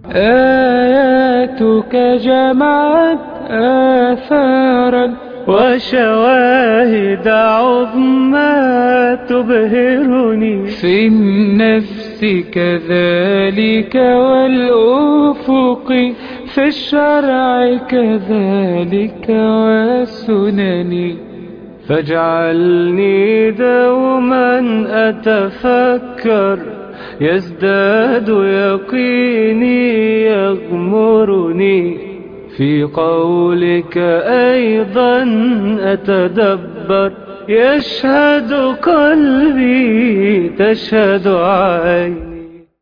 آياتك جمعت آثارا وشواهد عظمى تبهرني في النفس كذلك والأفق في الشرع كذلك والسنن فاجعلني دوما أتفكر يزداد يقيني يغمرني في قولك أيضا أتدبر يشهد قلبي تشهد عيني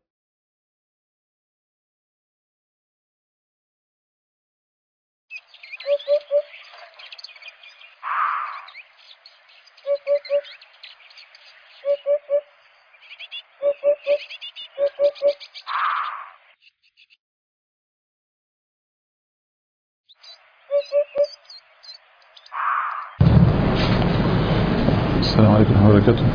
السلام عليكم ورحمة الله وبركاته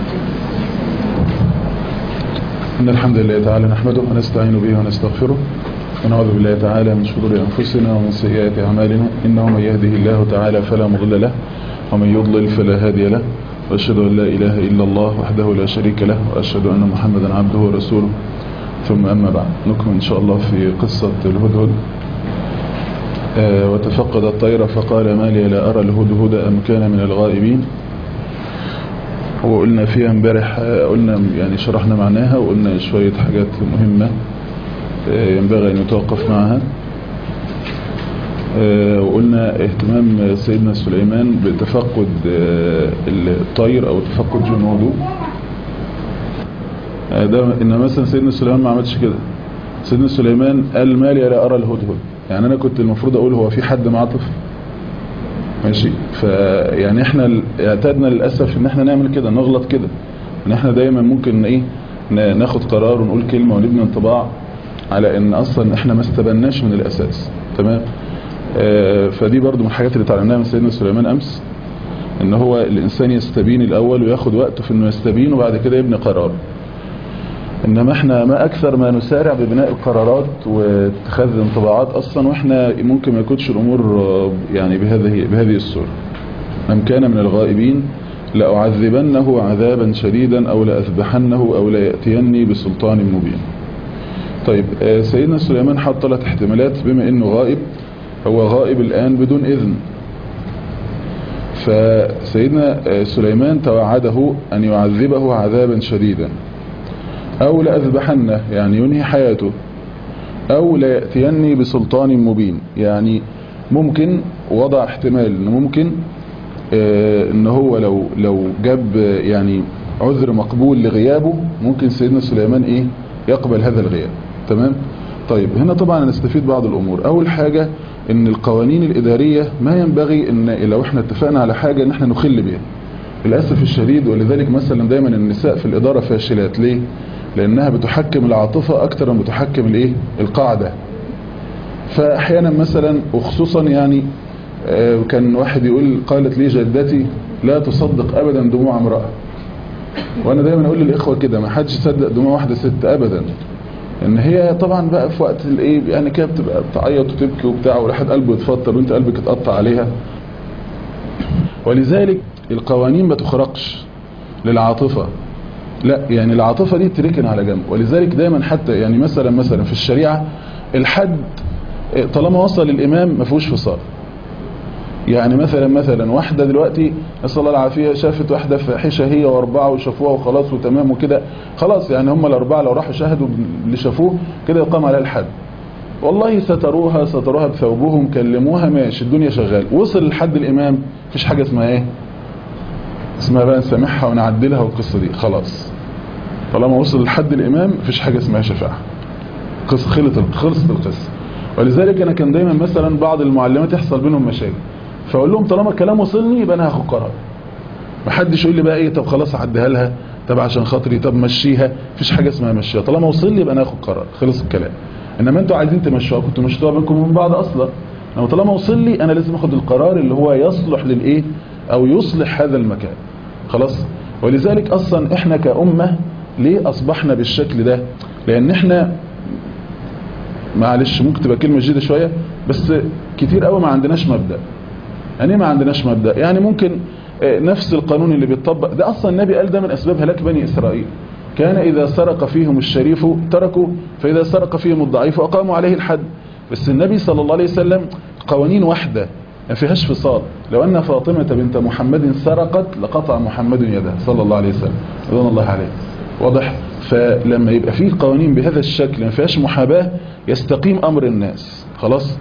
إن الحمد لله تعالى نحمده ونستعين به ونستغفره ونعوذ بالله تعالى من شرور أنفسنا ومن سيئات أعمالنا إنه من يهده الله تعالى فلا مضل له ومن يضلل فلا هادي له وأشهد أن لا إله إلا الله وحده لا شريك له وأشهد أن محمدا عبده ورسوله ثم أما بعد نكمل إن شاء الله في قصة الهدهد آه وتفقد الطير فقال ما لي لا أرى الهدهد أم كان من الغائبين وقلنا فيها امبارح قلنا يعني شرحنا معناها وقلنا شوية حاجات مهمة ينبغي أن يتوقف معها وقلنا اهتمام سيدنا سليمان بتفقد الطير أو تفقد جنوده ده إن مثلا سيدنا سليمان ما عملش كده سيدنا سليمان قال ما لي لا أرى الهدهد يعني أنا كنت المفروض أقول هو في حد معاه طفل ماشي فيعني احنا اعتدنا للأسف ان احنا نعمل كده نغلط كده ان احنا دايما ممكن ايه ناخد قرار ونقول كلمة ونبني انطباع على ان اصلا احنا ما استبناش من الاساس تمام اه فدي برضو من الحاجات اللي تعلمناها من سيدنا سليمان امس ان هو الانسان يستبين الاول وياخد وقته في انه يستبين وبعد كده يبني قرار انما احنا ما اكثر ما نسارع ببناء القرارات واتخاذ انطباعات اصلا واحنا ممكن ما يكونش الامور يعني بهذه بهذه الصوره من كان من الغائبين لأعذبنه عذابا شديدا او لأذبحنه او ليأتيني بسلطان مبين طيب سيدنا سليمان حط ثلاث احتمالات بما انه غائب هو غائب الان بدون اذن فسيدنا سليمان توعده ان يعذبه عذابا شديدا أو لأذبحنه يعني ينهي حياته أو ليأتيني بسلطان مبين يعني ممكن وضع احتمال انه ممكن اه ان هو لو لو جاب يعني عذر مقبول لغيابه ممكن سيدنا سليمان ايه يقبل هذا الغياب تمام طيب هنا طبعا نستفيد بعض الامور اول حاجة ان القوانين الادارية ما ينبغي ان لو احنا اتفقنا على حاجة ان احنا نخل بها للأسف الشديد ولذلك مثلا دايما النساء في الإدارة فاشلات ليه لأنها بتحكم العاطفة أكتر من بتحكم الإيه القاعدة فأحيانا مثلا وخصوصا يعني كان واحد يقول قالت لي جدتي لا تصدق أبدا دموع امرأة وأنا دايما أقول للإخوة كده ما حدش يصدق دموع واحدة ست أبدا ان هي طبعا بقى في وقت الايه يعني كده بتبقى بتعيط وتبكي وبتاع والواحد قلبه يتفطر وانت قلبك اتقطع عليها ولذلك القوانين ما تخرقش للعاطفة لا يعني العاطفة دي تركن على جنب ولذلك دايما حتى يعني مثلا مثلا في الشريعة الحد طالما وصل للإمام ما فيهوش فصال يعني مثلا مثلا واحدة دلوقتي نسأل الله العافية شافت واحدة فاحشة هي واربعة وشافوها وخلاص وتمام وكده خلاص يعني هم الاربعة لو راحوا شاهدوا اللي شافوه كده يقام عليها الحد والله ستروها ستروها بثوبهم كلموها ماشي الدنيا شغال وصل لحد الإمام مفيش حاجة اسمها ايه اسمها بقى نسامحها ونعدلها والقصة دي خلاص طالما وصل لحد الإمام مفيش حاجة اسمها شفاعة قصة خلصت خلصت القصة ولذلك أنا كان دايما مثلا بعض المعلمات يحصل بينهم مشاكل فأقول لهم طالما الكلام وصلني يبقى أنا هاخد قرار محدش يقول لي بقى ايه طب خلاص عديها لها طب عشان خاطري طب مشيها مفيش حاجة اسمها مشيها طالما وصل لي يبقى انا هاخد قرار خلص الكلام انما انتوا عايزين تمشوها كنتوا مشيتوها بينكم وبين بعض اصلا انما طالما وصل لي انا لازم اخد القرار اللي هو يصلح للايه او يصلح هذا المكان خلاص ولذلك اصلا احنا كأمة ليه اصبحنا بالشكل ده لان احنا معلش ممكن تبقى كلمة جديدة شوية بس كتير قوي ما عندناش مبدأ يعني ما عندناش مبدأ يعني ممكن نفس القانون اللي بيتطبق ده أصلا النبي قال ده من أسباب هلاك بني إسرائيل كان إذا سرق فيهم الشريف تركوا فإذا سرق فيهم الضعيف أقاموا عليه الحد بس النبي صلى الله عليه وسلم قوانين واحدة ما فيهاش فصال لو أن فاطمة بنت محمد سرقت لقطع محمد يده صلى الله عليه وسلم رضوان الله عليه واضح فلما يبقى فيه قوانين بهذا الشكل ما فيهاش محاباة يستقيم أمر الناس خلاص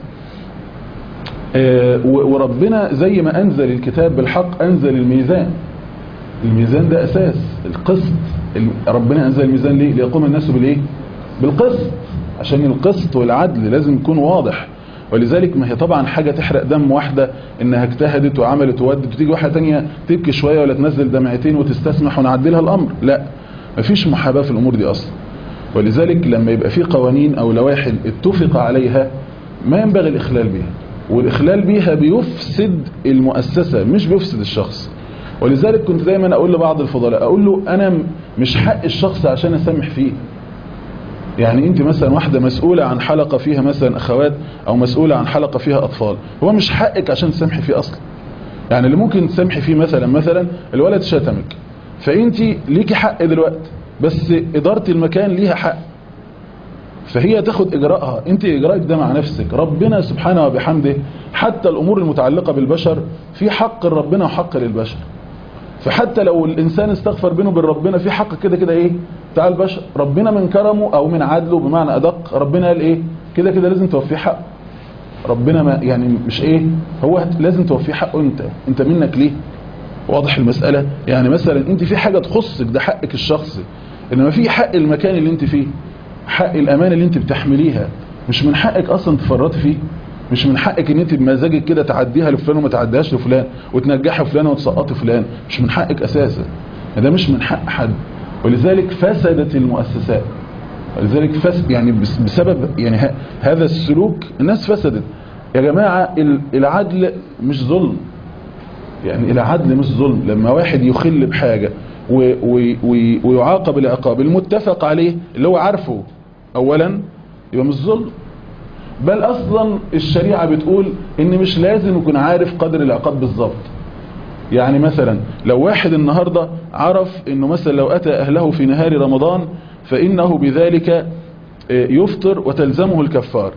آه وربنا زي ما أنزل الكتاب بالحق أنزل الميزان الميزان ده أساس القسط ربنا أنزل الميزان ليه ليقوم الناس بالإيه بالقسط عشان القسط والعدل لازم يكون واضح ولذلك ما هي طبعا حاجة تحرق دم واحدة انها اجتهدت وعملت وودت وتيجي واحدة تانية تبكي شوية ولا تنزل دمعتين وتستسمح ونعدلها الامر لا مفيش محاباة في الامور دي اصلا ولذلك لما يبقى في قوانين او لوائح اتفق عليها ما ينبغي الاخلال بها والاخلال بها بيفسد المؤسسة مش بيفسد الشخص ولذلك كنت دايما اقول لبعض الفضلاء اقول له انا مش حق الشخص عشان اسامح فيه يعني انت مثلا واحدة مسؤولة عن حلقة فيها مثلا اخوات او مسؤولة عن حلقة فيها اطفال هو مش حقك عشان تسامحي فيه اصلا يعني اللي ممكن تسامحي فيه مثلا مثلا الولد شتمك فانت ليكي حق دلوقتي بس ادارة المكان ليها حق فهي تاخد اجراءها انت اجراءك ده مع نفسك ربنا سبحانه وبحمده حتى الامور المتعلقة بالبشر في حق ربنا وحق للبشر فحتى لو الانسان استغفر بينه وبين ربنا في حق كده كده ايه بتاع البشر ربنا من كرمه او من عدله بمعنى ادق ربنا قال ايه كده كده لازم توفيه حقه ربنا ما يعني مش ايه هو لازم توفيه حقه انت انت منك ليه واضح المسألة يعني مثلا انت في حاجة تخصك ده حقك الشخصي انما في حق المكان اللي انت فيه حق الامانة اللي انت بتحمليها مش من حقك اصلا تفرطي فيه مش من حقك ان انت بمزاجك كده تعديها لفلان وما تعديهاش لفلان وتنجحي فلان وتسقطي فلان مش من حقك اساسا ده مش من حق حد ولذلك فسدت المؤسسات ولذلك فسد يعني بسبب يعني هذا السلوك الناس فسدت يا جماعة العدل مش ظلم يعني العدل مش ظلم لما واحد يخل بحاجة ويعاقب العقاب المتفق عليه اللي هو عارفه اولا يبقى مش ظلم بل اصلا الشريعة بتقول ان مش لازم يكون عارف قدر العقاب بالظبط يعني مثلا لو واحد النهاردة عرف انه مثلا لو اتى اهله في نهار رمضان فانه بذلك يفطر وتلزمه الكفار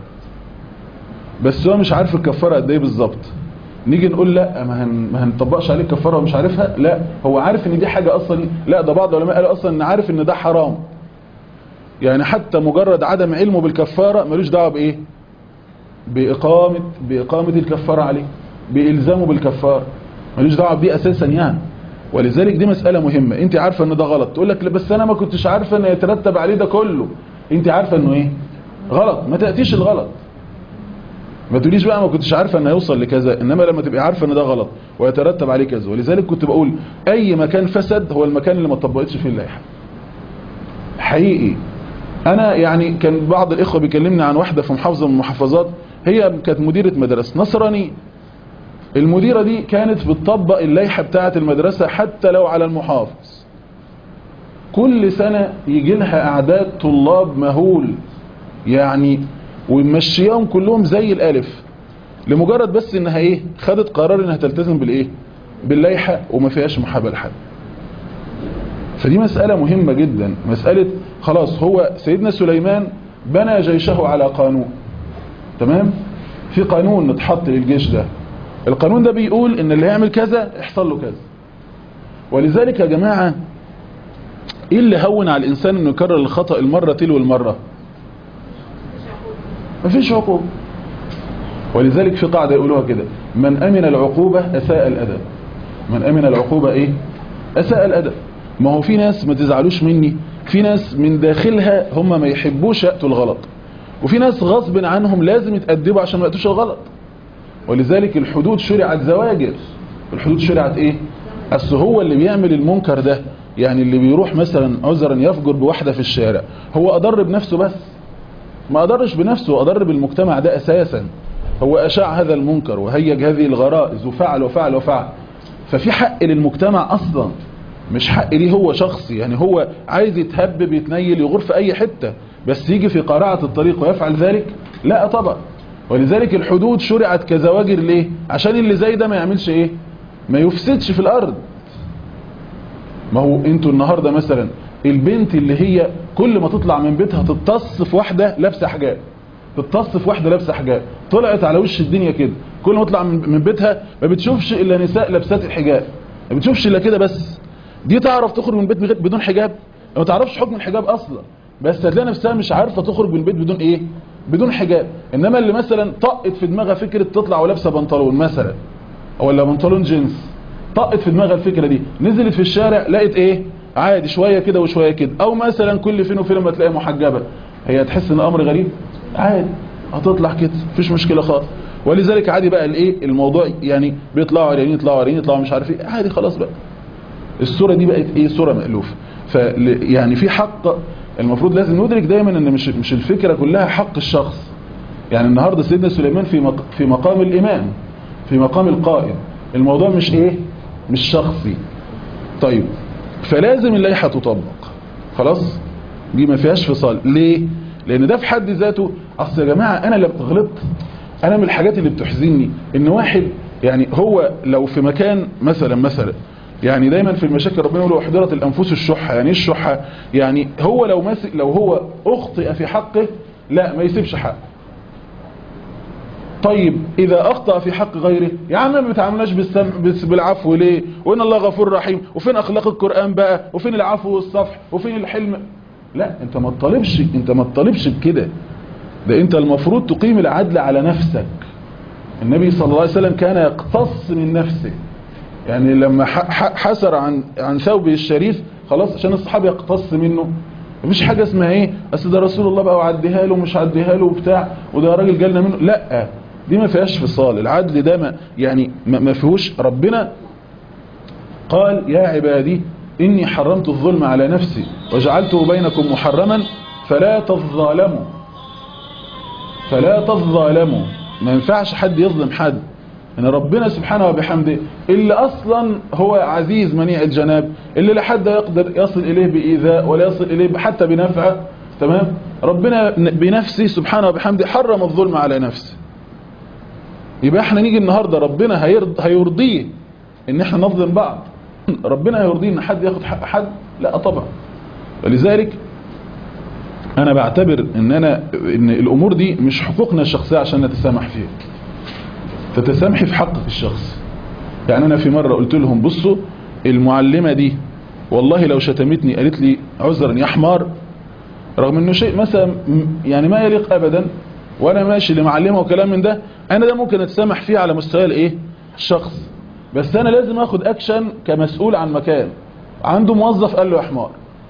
بس هو مش عارف الكفارة قد ايه بالظبط نيجي نقول لا ما, هن ما هنطبقش عليه الكفارة ومش عارفها لا هو عارف ان دي حاجة اصلا لا ده بعض العلماء قالوا اصلا ان عارف ان ده حرام يعني حتى مجرد عدم علمه بالكفارة ملوش دعوه بايه بإقامة, بإقامة الكفارة عليه بإلزامه بالكفارة ملوش دعوه بدي أساسا يعني ولذلك دي مسألة مهمة انت عارفة ان ده غلط تقول لك بس انا ما كنتش عارفة ان يترتب عليه ده كله انت عارفة انه ايه غلط ما تأتيش الغلط ما تقوليش بقى ما كنتش عارفة ان هيوصل لكذا انما لما تبقى عارفة ان ده غلط ويترتب عليه كذا ولذلك كنت بقول اي مكان فسد هو المكان اللي ما طبقتش فيه اللائحة حقيقي انا يعني كان بعض الاخوة بيكلمني عن واحدة في محافظة من المحافظات هي كانت مديرة مدرسة نصرانية المديرة دي كانت بتطبق اللائحة بتاعة المدرسة حتى لو على المحافظ كل سنة يجي لها اعداد طلاب مهول يعني ومشيهم كلهم زي الالف لمجرد بس انها ايه خدت قرار انها تلتزم بالايه باللائحة وما فيهاش محابة لحد فدي مسألة مهمة جدا مسألة خلاص هو سيدنا سليمان بنى جيشه على قانون تمام في قانون نتحط للجيش ده القانون ده بيقول ان اللي هيعمل كذا يحصل له كذا ولذلك يا جماعة ايه اللي هون على الانسان انه يكرر الخطأ المرة تلو المرة مفيش عقوبة ولذلك في قاعدة يقولوها كده من امن العقوبة اساء الادب من امن العقوبة ايه اساء الادب ما هو في ناس ما تزعلوش مني في ناس من داخلها هم ما يحبوش يأتوا الغلط وفي ناس غصب عنهم لازم يتأدبوا عشان ما يأتوش الغلط ولذلك الحدود شرعت زواجر الحدود شرعت ايه اصل هو اللي بيعمل المنكر ده يعني اللي بيروح مثلا عذرا يفجر بواحدة في الشارع هو اضر بنفسه بس ما اضرش بنفسه اضر بالمجتمع ده اساسا هو اشاع هذا المنكر وهيج هذه الغرائز وفعل وفعل وفعل ففي حق للمجتمع اصلا مش حق ليه هو شخصي يعني هو عايز يتهبب يتنيل يغور في اي حتة بس يجي في قارعة الطريق ويفعل ذلك لا طبعا ولذلك الحدود شرعت كزواجر ليه عشان اللي زي ده ما يعملش ايه ما يفسدش في الارض ما هو انتوا النهاردة مثلا البنت اللي هي كل ما تطلع من بيتها تتص في واحدة لابسه حجاب تتص في واحدة لابسه حجاب طلعت على وش الدنيا كده كل ما تطلع من بيتها ما بتشوفش الا نساء لابسات الحجاب ما بتشوفش الا كده بس دي تعرف تخرج من البيت بدون حجاب ما تعرفش حكم الحجاب اصلا بس هتلاقي نفسها مش عارفه تخرج من البيت بدون ايه بدون حجاب انما اللي مثلا طقت في دماغها فكره تطلع ولابسه بنطلون مثلا ولا بنطلون جينز طقت في دماغها الفكره دي نزلت في الشارع لقيت ايه عادي شويه كده وشويه كده او مثلا كل فين وفين ما تلاقيها محجبه هي تحس ان امر غريب عادي هتطلع كده مفيش مشكله خالص ولذلك عادي بقى الايه الموضوع يعني بيطلعوا عريانين يطلعوا عريانين يطلعوا مش عارف ايه عادي خلاص بقى الصوره دي بقت ايه صوره مألوفه ف يعني في حق المفروض لازم ندرك دايما ان مش مش الفكره كلها حق الشخص يعني النهارده سيدنا سليمان في مق... في مقام الامام في مقام القائد الموضوع مش ايه مش شخصي طيب فلازم اللائحه تطبق خلاص دي ما فيهاش فصال ليه لان ده في حد ذاته اصل يا جماعه انا اللي غلطت انا من الحاجات اللي بتحزنني ان واحد يعني هو لو في مكان مثلا مثلا يعني دايما في المشاكل ربنا يقول احضرت الانفس الشحه يعني ايه الشحه يعني هو لو ماسك لو هو اخطئ في حقه لا ما يسيبش حقه طيب اذا اخطا في حق غيره يا عم ما بتعاملناش بالسم بالعفو ليه وان الله غفور رحيم وفين اخلاق القران بقى وفين العفو والصفح وفين الحلم لا انت ما تطالبش انت ما تطالبش بكده ده انت المفروض تقيم العدل على نفسك النبي صلى الله عليه وسلم كان يقتص من نفسه يعني لما حسر عن عن ثوبه الشريف خلاص عشان الصحابه يقتص منه مفيش حاجه اسمها ايه اصل ده رسول الله بقى وعديها له ومش عديها له وبتاع وده راجل جالنا منه لا دي ما فيهاش فصال العدل ده ما يعني ما فيهوش ربنا قال يا عبادي إني حرمت الظلم على نفسي وجعلته بينكم محرما فلا تظالموا فلا تظالموا ما ينفعش حد يظلم حد ان ربنا سبحانه وبحمده اللي اصلا هو عزيز منيع الجناب اللي لا حد يقدر يصل اليه بايذاء ولا يصل اليه حتى بنفعه تمام ربنا بنفسه سبحانه وبحمده حرم الظلم على نفسه يبقى احنا نيجي النهارده ربنا هيرض هيرضيه ان احنا نظلم بعض ربنا هيرضيه ان حد ياخد حق حد لا طبعا ولذلك انا بعتبر ان انا ان الامور دي مش حقوقنا الشخصيه عشان نتسامح فيها تتسامحي في حقك الشخصي يعني انا في مره قلت لهم بصوا المعلمه دي والله لو شتمتني قالت لي عذرا يا حمار رغم انه شيء مثلا يعني ما يليق ابدا وانا ماشي لمعلمه وكلام من ده انا ده ممكن اتسامح فيه على مستوى الايه الشخص بس انا لازم اخد اكشن كمسؤول عن مكان عنده موظف قال له يا حمار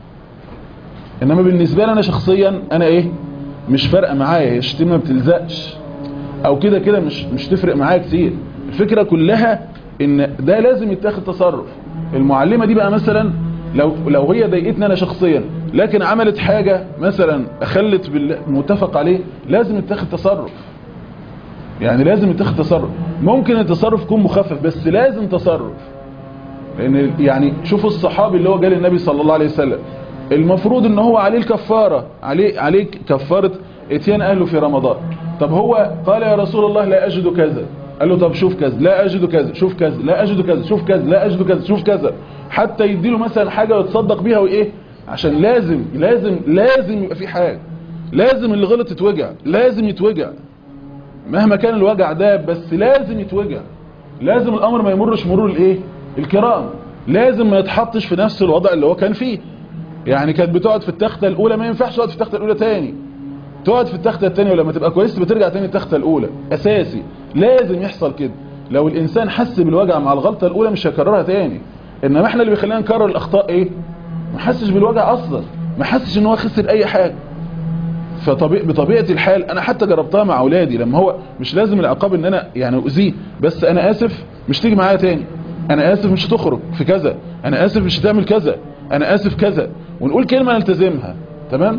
انما بالنسبه لي انا شخصيا انا ايه مش فارقه معايا هي الشتيمه ما بتلزقش او كده كده مش مش تفرق معايا كتير الفكره كلها ان ده لازم يتاخد تصرف المعلمه دي بقى مثلا لو لو هي ضايقتني انا شخصيا لكن عملت حاجه مثلا اخلت بالمتفق عليه لازم يتاخد تصرف يعني لازم يتاخد تصرف ممكن التصرف يكون مخفف بس لازم تصرف لان يعني شوفوا الصحابي اللي هو جال النبي صلى الله عليه وسلم المفروض ان هو عليه الكفاره عليه عليه كفاره اتيان اهله في رمضان طب هو قال يا رسول الله لا اجد كذا قال له طب شوف كذا لا اجد كذا شوف كذا لا اجد كذا شوف كذا لا اجد كذا شوف كذا حتى يديله مثلا حاجه ويتصدق بيها وايه عشان لازم لازم لازم يبقى في حاجه لازم اللي غلط يتوجع لازم يتوجع مهما كان الوجع ده بس لازم يتوجع لازم الامر ما يمرش مرور الايه الكرام لازم ما يتحطش في نفس الوضع اللي هو كان فيه يعني كانت بتقعد في التخته الاولى ما ينفعش تقعد في التخته الاولى تاني تقعد في التخته الثانيه ولما تبقى كويس بترجع تاني التخته الاولى اساسي لازم يحصل كده لو الانسان حس بالوجع مع الغلطه الاولى مش هيكررها تاني انما احنا اللي بيخلينا نكرر الاخطاء ايه ما حسش بالوجع اصلا ما حسش ان هو خسر اي حاجه فطبيعي بطبيعه الحال انا حتى جربتها مع اولادي لما هو مش لازم العقاب ان انا يعني اؤذيه بس انا اسف مش تيجي معايا تاني انا اسف مش هتخرج في كذا انا اسف مش هتعمل كذا انا اسف كذا ونقول كلمه نلتزمها تمام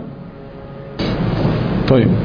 طيب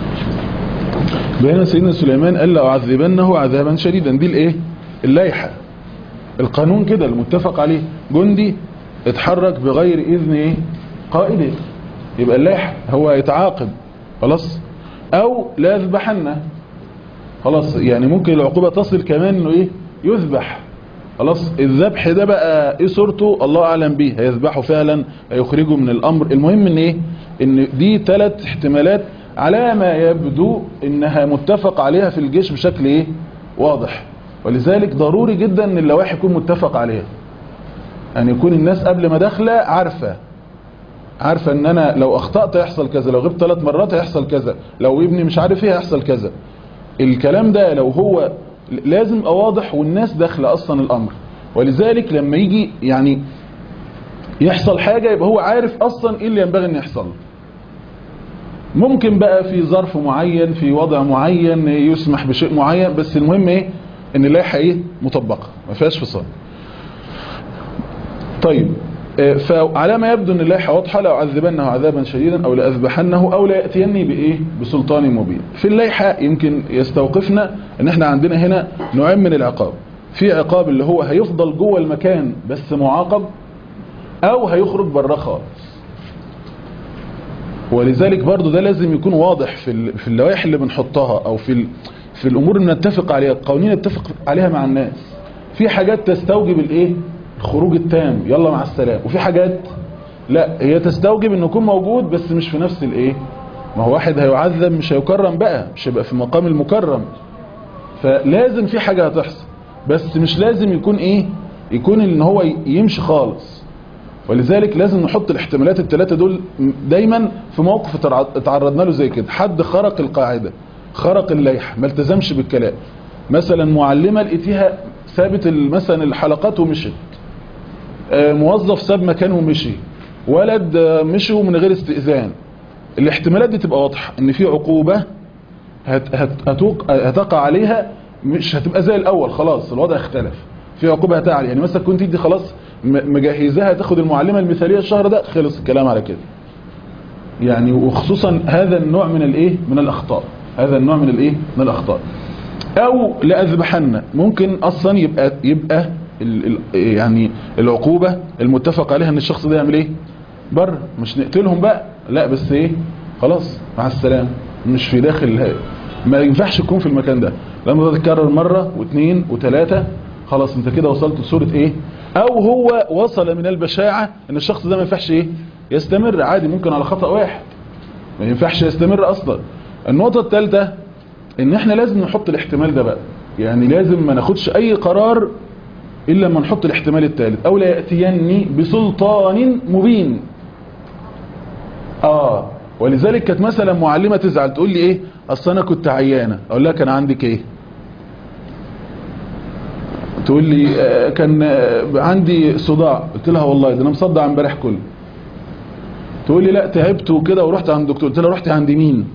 بين سيدنا سليمان قال لأعذبنه عذابا شديدا دي الايه اللائحه القانون كده المتفق عليه جندي اتحرك بغير اذن ايه قائده يبقى اللائحه هو يتعاقب خلاص او لا يذبحنه خلاص يعني ممكن العقوبة تصل كمان انه ايه يذبح خلاص الذبح ده بقى ايه صورته الله اعلم بيه هيذبحه فعلا هيخرجه من الامر المهم ان ايه ان دي ثلاث احتمالات على ما يبدو انها متفق عليها في الجيش بشكل ايه واضح ولذلك ضروري جدا ان اللوائح يكون متفق عليها ان يكون الناس قبل ما داخله عارفه عارفه ان انا لو اخطات يحصل كذا لو غبت ثلاث مرات هيحصل كذا لو ابني مش عارف ايه هيحصل كذا الكلام ده لو هو لازم يبقى واضح والناس داخله اصلا الامر ولذلك لما يجي يعني يحصل حاجه يبقى هو عارف اصلا ايه اللي ينبغي ان يحصل ممكن بقى في ظرف معين في وضع معين يسمح بشيء معين بس المهم ايه ان اللائحه ايه مطبقه ما فيهاش فصال طيب فعلى ما يبدو ان اللائحه واضحه لاعذبنه عذابا شديدا او لاذبحنه او لياتيني بايه بسلطان مبين في اللائحه يمكن يستوقفنا ان احنا عندنا هنا نوعين من العقاب في عقاب اللي هو هيفضل جوه المكان بس معاقب او هيخرج بره خالص ولذلك برضو ده لازم يكون واضح في في اللوائح اللي بنحطها او في في الامور اللي نتفق عليها القوانين نتفق عليها مع الناس في حاجات تستوجب الايه الخروج التام يلا مع السلام وفي حاجات لا هي تستوجب انه يكون موجود بس مش في نفس الايه ما هو واحد هيعذب مش هيكرم بقى مش هيبقى في مقام المكرم فلازم في حاجة هتحصل بس مش لازم يكون ايه يكون ان هو يمشي خالص ولذلك لازم نحط الاحتمالات الثلاثة دول دايما في موقف اتعرضنا له زي كده حد خرق القاعدة خرق الليح ما التزمش بالكلام مثلا معلمة لقيتيها سابت مثلا الحلقات ومشت موظف ساب مكانه ومشي ولد مشي من غير استئذان الاحتمالات دي تبقى واضحة ان في عقوبة هت هت هتوق هتقع عليها مش هتبقى زي الاول خلاص الوضع اختلف في عقوبة هتقع يعني مثلا كنت دي خلاص مجهزاها تاخد المعلمة المثالية الشهر ده خلص الكلام على كده يعني وخصوصا هذا النوع من الايه من الاخطاء هذا النوع من الايه من الاخطاء او لاذبحن ممكن اصلا يبقى يبقى ال ال يعني العقوبة المتفق عليها ان الشخص ده يعمل ايه بره مش نقتلهم بقى لا بس ايه خلاص مع السلامه مش في داخل ما ينفعش تكون في المكان ده لما تتكرر مرة واثنين وثلاثة خلاص انت كده وصلت لصورة ايه او هو وصل من البشاعة ان الشخص ده ما ينفعش ايه يستمر عادي ممكن على خطأ واحد ما ينفعش يستمر اصلا النقطة الثالثة ان احنا لازم نحط الاحتمال ده بقى يعني لازم ما ناخدش اي قرار الا لما نحط الاحتمال الثالث او لا يأتيني بسلطان مبين اه ولذلك كانت مثلا معلمة تزعل تقول لي ايه اصل انا كنت عيانة اقول لها كان عندك ايه تقول لي آه كان آه عندي صداع قلت لها والله ده انا مصدع امبارح كله تقول لي لا تعبت وكده ورحت عند الدكتور قلت لها رحت عند مين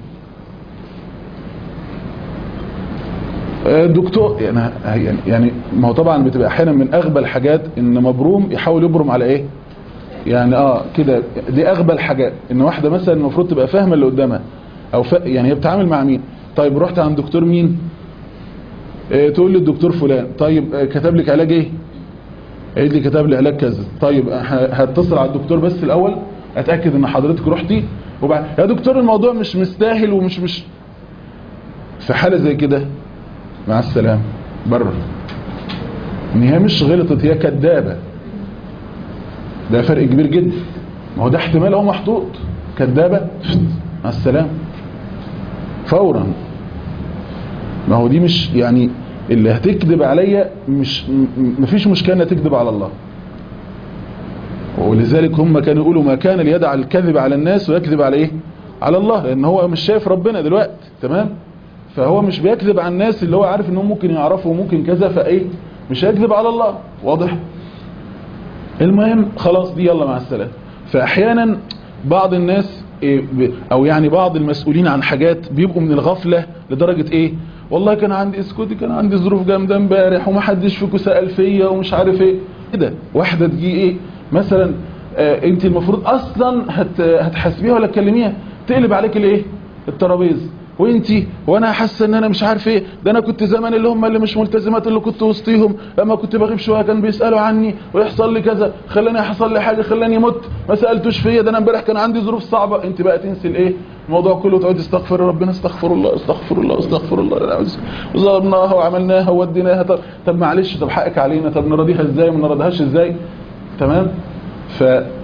الدكتور يعني يعني يعني ما هو طبعا بتبقى احيانا من اغبى الحاجات ان مبروم يحاول يبرم على ايه يعني اه كده دي اغبى الحاجات ان واحده مثلا المفروض تبقى فاهمه اللي قدامها او ف... يعني هي بتتعامل مع مين طيب رحت عند دكتور مين إيه تقول لي الدكتور فلان طيب آه كتب لك علاج ايه قال لي كتب لي علاج كذا طيب هتصل على الدكتور بس الاول اتاكد ان حضرتك رحتي وبعد يا دكتور الموضوع مش مستاهل ومش مش في حاله زي كده مع السلامه بره ان هي مش غلطت هي كدابه ده فرق كبير جدا ما هو ده احتمال هو محطوط كدابة مع السلام فورا ما هو دي مش يعني اللي هتكذب عليا مش مفيش مشكلة انها تكذب على الله ولذلك هم كانوا يقولوا ما كان ليدع الكذب على الناس ويكذب على ايه على الله لان هو مش شايف ربنا دلوقتي تمام فهو مش بيكذب على الناس اللي هو عارف انهم ممكن يعرفوا وممكن كذا فايه مش هيكذب على الله واضح المهم خلاص دي يلا مع السلامه فاحيانا بعض الناس او يعني بعض المسؤولين عن حاجات بيبقوا من الغفلة لدرجة ايه والله كان عندي اسكتي كان عندي ظروف جامده امبارح ومحدش فيكم سأل فيا ومش عارف ايه كده واحدة تجي ايه مثلا آه انت المفروض اصلا هت هتحاسبيها ولا تكلميها تقلب عليك الايه الترابيزه وانتي وانا حاسه ان انا مش عارف ايه ده انا كنت زمان اللي هم اللي مش ملتزمات اللي كنت وسطيهم لما كنت بغيب شويه كان بيسالوا عني ويحصل لي كذا خلاني يحصل لي حاجه خلاني مت ما سالتوش فيا ده انا امبارح كان عندي ظروف صعبه انت بقى تنسي الايه الموضوع كله تقعد استغفر ربنا استغفر الله استغفر الله استغفر الله ظلمناها وعملناها ووديناها طب, طب معلش طب حقك علينا طب نراضيها ازاي وما نراضيهاش ازاي تمام ف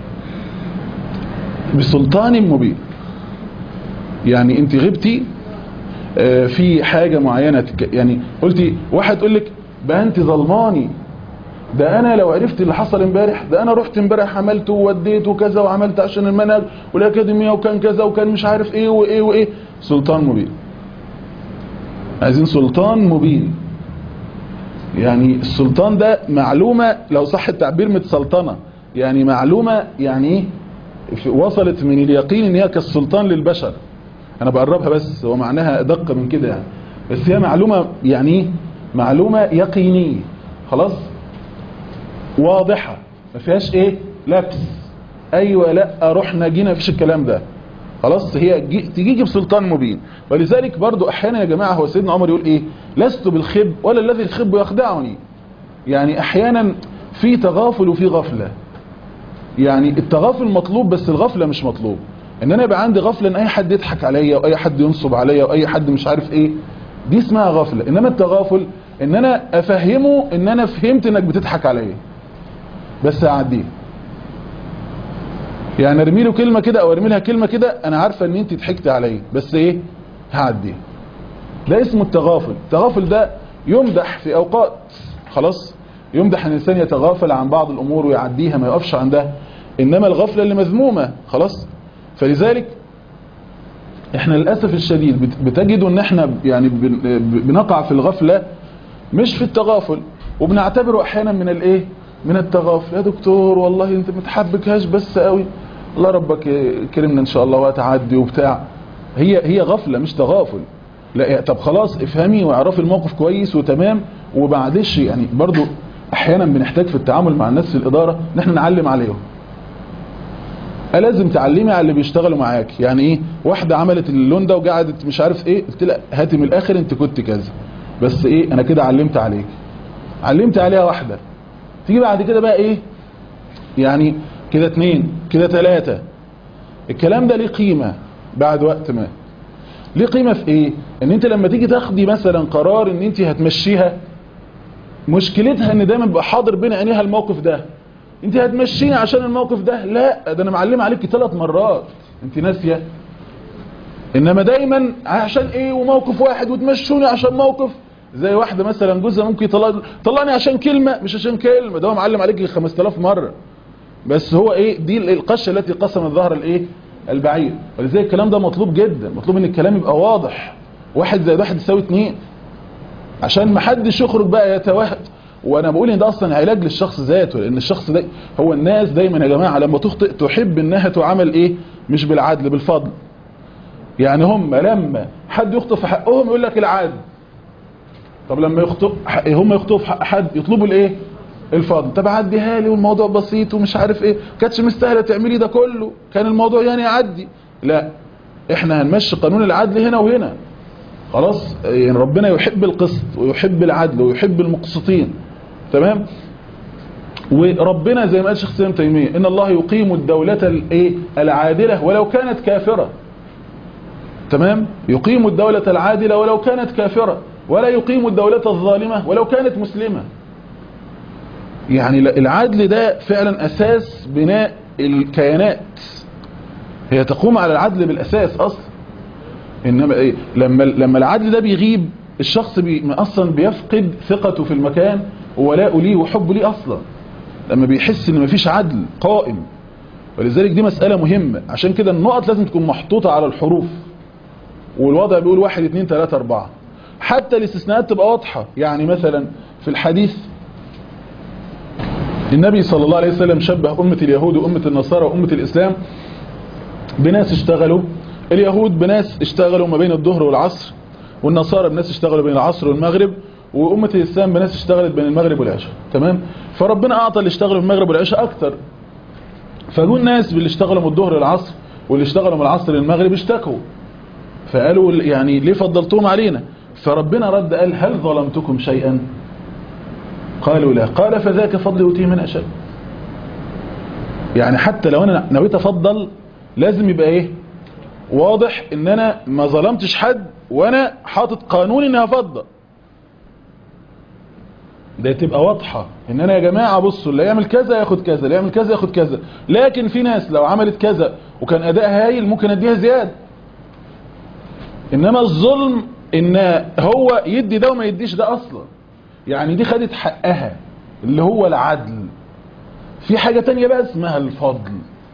بسلطان مبين يعني انت غبتي آه، في حاجة معينة تك- يعني قلتي واحد يقول لك بقى انت ظلماني ده انا لو عرفت اللي حصل امبارح ده انا رحت امبارح عملت ووديت وكذا وعملت عشان المنهج والاكاديميه وكان كذا وكان مش عارف ايه وايه وايه سلطان مبين عايزين سلطان مبين يعني السلطان ده معلومة لو صح التعبير متسلطنة يعني معلومة يعني ايه في- وصلت من اليقين ان هي كالسلطان للبشر انا بقربها بس هو معناها ادق من كده يعني بس هي معلومة يعني ايه معلومة يقينية خلاص واضحة ما فيهاش ايه لبس ايوه لا رحنا جينا مفيش الكلام ده خلاص هي جي تجيك بسلطان مبين ولذلك برضو احيانا يا جماعة هو سيدنا عمر يقول ايه لست بالخب ولا الذي الخب يخدعني يعني احيانا في تغافل وفي غفلة يعني التغافل مطلوب بس الغفلة مش مطلوب ان انا يبقى عندي غفلة ان اي حد يضحك عليا واي حد ينصب عليا واي حد مش عارف ايه دي اسمها غفلة انما التغافل ان انا افهمه ان انا فهمت انك بتضحك عليا بس اعديه يعني ارمي له كلمه كده او ارمي لها كلمه كده انا عارفه ان انت ضحكت عليا بس ايه هعديه ده اسمه التغافل التغافل ده يمدح في اوقات خلاص يمدح ان الانسان يتغافل عن بعض الامور ويعديها ما يقفش عندها انما الغفله اللي مذمومه خلاص فلذلك احنا للاسف الشديد بت- بتجدوا ان احنا يعني بن- بنقع في الغفله مش في التغافل وبنعتبره احيانا من الايه من التغافل يا دكتور والله انت متحبكهاش بس قوي الله ربك يكرمنا ان شاء الله وتعدي وبتاع هي هي غفله مش تغافل لا يا- طب خلاص افهمي واعرفي الموقف كويس وتمام وبعدش يعني برضو احيانا بنحتاج في التعامل مع الناس في الاداره ان احنا نعلم عليهم لازم تعلمي على اللي بيشتغلوا معاك يعني ايه واحده عملت اللون ده وقعدت مش عارف ايه قلت لها هاتي من الاخر انت كنت كذا بس ايه انا كده علمت عليك علمت عليها واحده تيجي بعد كده بقى ايه يعني كده اتنين كده تلاتة الكلام ده ليه قيمة بعد وقت ما ليه قيمة في ايه ان انت لما تيجي تاخدي مثلا قرار ان انت هتمشيها مشكلتها ان دايما بيبقى حاضر بين عينيها الموقف ده انت هتمشيني عشان الموقف ده لا ده انا معلم عليكي ثلاث مرات انت ناسيه انما دايما عشان ايه وموقف واحد وتمشوني عشان موقف زي واحدة مثلا جوزها ممكن يطلع طلعني عشان كلمة مش عشان كلمة ده هو معلم عليك 5000 مرة بس هو ايه دي القشة التي قسمت ظهر الايه البعير ولذلك الكلام ده مطلوب جدا مطلوب ان الكلام يبقى واضح واحد زائد واحد يساوي اتنين عشان ما حدش يخرج بقى يتوهق وانا بقول ان ده اصلا علاج للشخص ذاته لان الشخص ده هو الناس دايما يا جماعة لما تخطئ تحب انها تعمل ايه مش بالعدل بالفضل يعني هم لما حد يخطئ في حقهم يقول لك العدل طب لما يخطئ هم يخطئوا في حق حد يطلبوا الايه الفضل طب عديها لي والموضوع بسيط ومش عارف ايه كانتش مستاهله تعملي ده كله كان الموضوع يعني يعدي لا احنا هنمشي قانون العدل هنا وهنا خلاص يعني ربنا يحب القسط ويحب العدل ويحب المقسطين تمام وربنا زي ما قال شيخ سليم تيميه ان الله يقيم الدوله الايه العادله ولو كانت كافره تمام يقيم الدولة العادلة ولو كانت كافرة ولا يقيم الدولة الظالمة ولو كانت مسلمة يعني العدل ده فعلا أساس بناء الكيانات هي تقوم على العدل بالأساس أصلا إنما إيه لما لما العدل ده بيغيب الشخص بي أصلا بيفقد ثقته في المكان وولاءه ليه وحبه ليه أصلا لما بيحس إن مفيش عدل قائم ولذلك دي مسألة مهمة عشان كده النقط لازم تكون محطوطة على الحروف والوضع بيقول واحد اتنين تلاتة اربعة حتى الاستثناءات تبقى واضحة يعني مثلا في الحديث النبي صلى الله عليه وسلم شبه أمة اليهود وأمة النصارى وأمة الإسلام بناس اشتغلوا اليهود بناس اشتغلوا ما بين الظهر والعصر والنصارى بناس اشتغلوا بين العصر والمغرب وأمة الإسلام بناس اشتغلت بين المغرب والعشاء تمام فربنا أعطى اللي اشتغلوا من المغرب والعشاء أكتر فجوا الناس باللي اشتغلوا من الظهر للعصر واللي اشتغلوا من العصر للمغرب اشتكوا فقالوا يعني ليه فضلتهم علينا فربنا رد قال هل ظلمتكم شيئا قالوا لا قال فذاك فضل يؤتيه من أشاء يعني حتى لو أنا نويت أفضل لازم يبقى إيه واضح ان انا ما ظلمتش حد وانا حاطط قانون انها فضة ده تبقى واضحة ان انا يا جماعة بصوا اللي يعمل كذا ياخد كذا اللي يعمل كذا ياخد كذا لكن في ناس لو عملت كذا وكان ادائها هايل ممكن اديها زيادة انما الظلم ان هو يدي ده وما يديش ده اصلا يعني دي خدت حقها اللي هو العدل في حاجة تانية بقى اسمها الفضل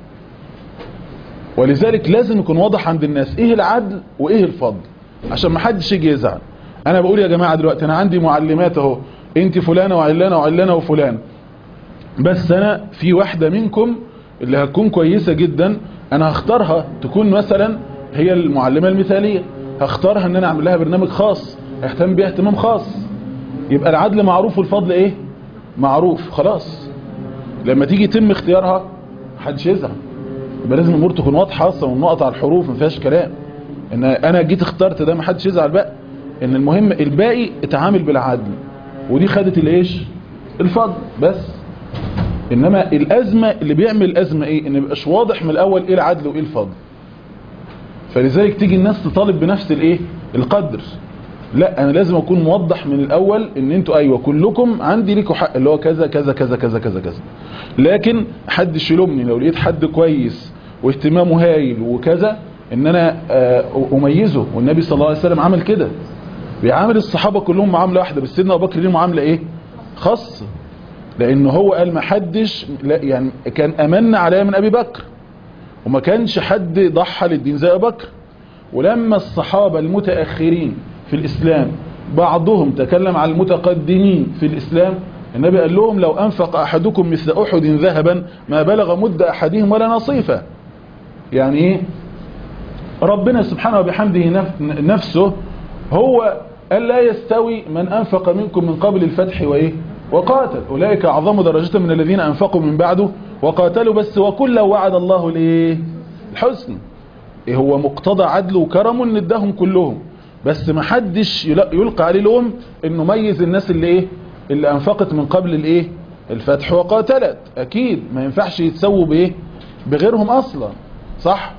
ولذلك لازم يكون واضح عند الناس ايه العدل وايه الفضل عشان ما حدش يجي يزعل انا بقول يا جماعة دلوقتي انا عندي معلمات اهو انت فلانة وعلانة وعلانة وفلان بس انا في واحدة منكم اللي هتكون كويسة جدا انا هختارها تكون مثلا هي المعلمة المثالية هختارها ان انا اعمل لها برنامج خاص اهتم بيها اهتمام خاص يبقى العدل معروف والفضل ايه معروف خلاص لما تيجي يتم اختيارها محدش يزعل يبقى لازم الامور تكون واضحه اصلا والنقط على الحروف ما فيهاش كلام ان انا جيت اخترت ده محدش يزعل بقى ان المهم الباقي اتعامل بالعدل ودي خدت الايش الفضل بس انما الازمه اللي بيعمل الازمه ايه ان ميبقاش واضح من الاول ايه العدل وايه الفضل فلذلك تيجي الناس تطالب بنفس الايه القدر لا انا لازم اكون موضح من الاول ان انتوا ايوه كلكم عندي ليكوا حق اللي هو كذا كذا كذا كذا كذا كذا لكن حدش يلومني لو لقيت حد كويس واهتمامه هايل وكذا ان انا اميزه والنبي صلى الله عليه وسلم عمل كده بيعامل الصحابة كلهم معاملة واحدة بس سيدنا ابو بكر ليه معاملة ايه خاصة لان هو قال ما حدش لا يعني كان امن عليا من ابي بكر وما كانش حد ضحى للدين زي ابو بكر ولما الصحابة المتأخرين في الإسلام بعضهم تكلم عن المتقدمين في الإسلام النبي قال لهم لو أنفق أحدكم مثل أحد ذهبا ما بلغ مد أحدهم ولا نصيفة يعني إيه ربنا سبحانه وبحمده نفسه هو قال لا يستوي من أنفق منكم من قبل الفتح وإيه وقاتل أولئك أعظم درجة من الذين أنفقوا من بعده وقاتلوا بس وكل وعد الله ليه الحسن إيه هو مقتضى عدل وكرم ان اداهم كلهم بس ما حدش يلقى عليه لوم انه ميز الناس اللي ايه اللي انفقت من قبل الايه الفتح وقاتلت اكيد ما ينفعش يتسووا بايه بغيرهم اصلا صح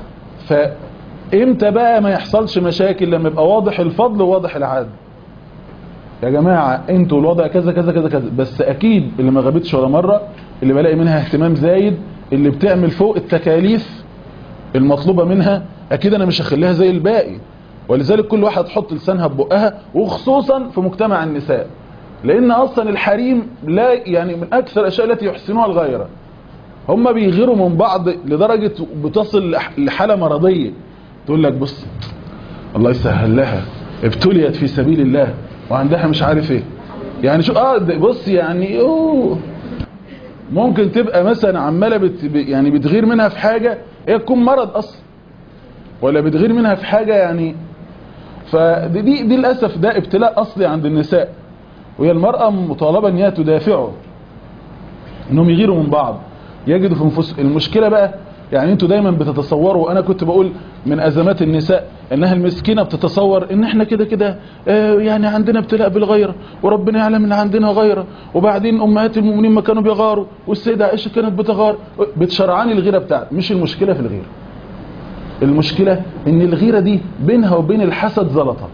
فامتى بقى ما يحصلش مشاكل لما يبقى واضح الفضل وواضح العدل يا جماعة انتوا الوضع كذا كذا كذا كذا بس اكيد اللي ما غابتش ولا مرة اللي بلاقي منها اهتمام زايد اللي بتعمل فوق التكاليف المطلوبة منها اكيد انا مش هخليها زي الباقي ولذلك كل واحد تحط لسانها ببقها وخصوصا في مجتمع النساء لان اصلا الحريم لا يعني من اكثر الاشياء التي يحسنوها الغيرة هم بيغيروا من بعض لدرجة بتصل لحالة مرضية تقول لك بص الله يسهل لها ابتليت في سبيل الله وعندها مش عارف ايه يعني شو اه بص يعني اوه ممكن تبقى مثلا عماله بت يعني بتغير منها في حاجه هي تكون مرض اصلا ولا بتغير منها في حاجه يعني فدي دي, دي للاسف ده ابتلاء اصلي عند النساء وهي المراه مطالبه ان هي تدافعه انهم يغيروا من بعض يجدوا في انفسهم المشكله بقى يعني انتوا دايما بتتصوروا وانا كنت بقول من ازمات النساء انها المسكينة بتتصور ان احنا كده كده اه يعني عندنا ابتلاء بالغيرة وربنا يعلم ان عندنا غيرة وبعدين امهات المؤمنين ما كانوا بيغاروا والسيدة عائشة كانت بتغار بتشرعاني الغيرة بتاعت مش المشكلة في الغيرة المشكلة ان الغيرة دي بينها وبين الحسد زلطة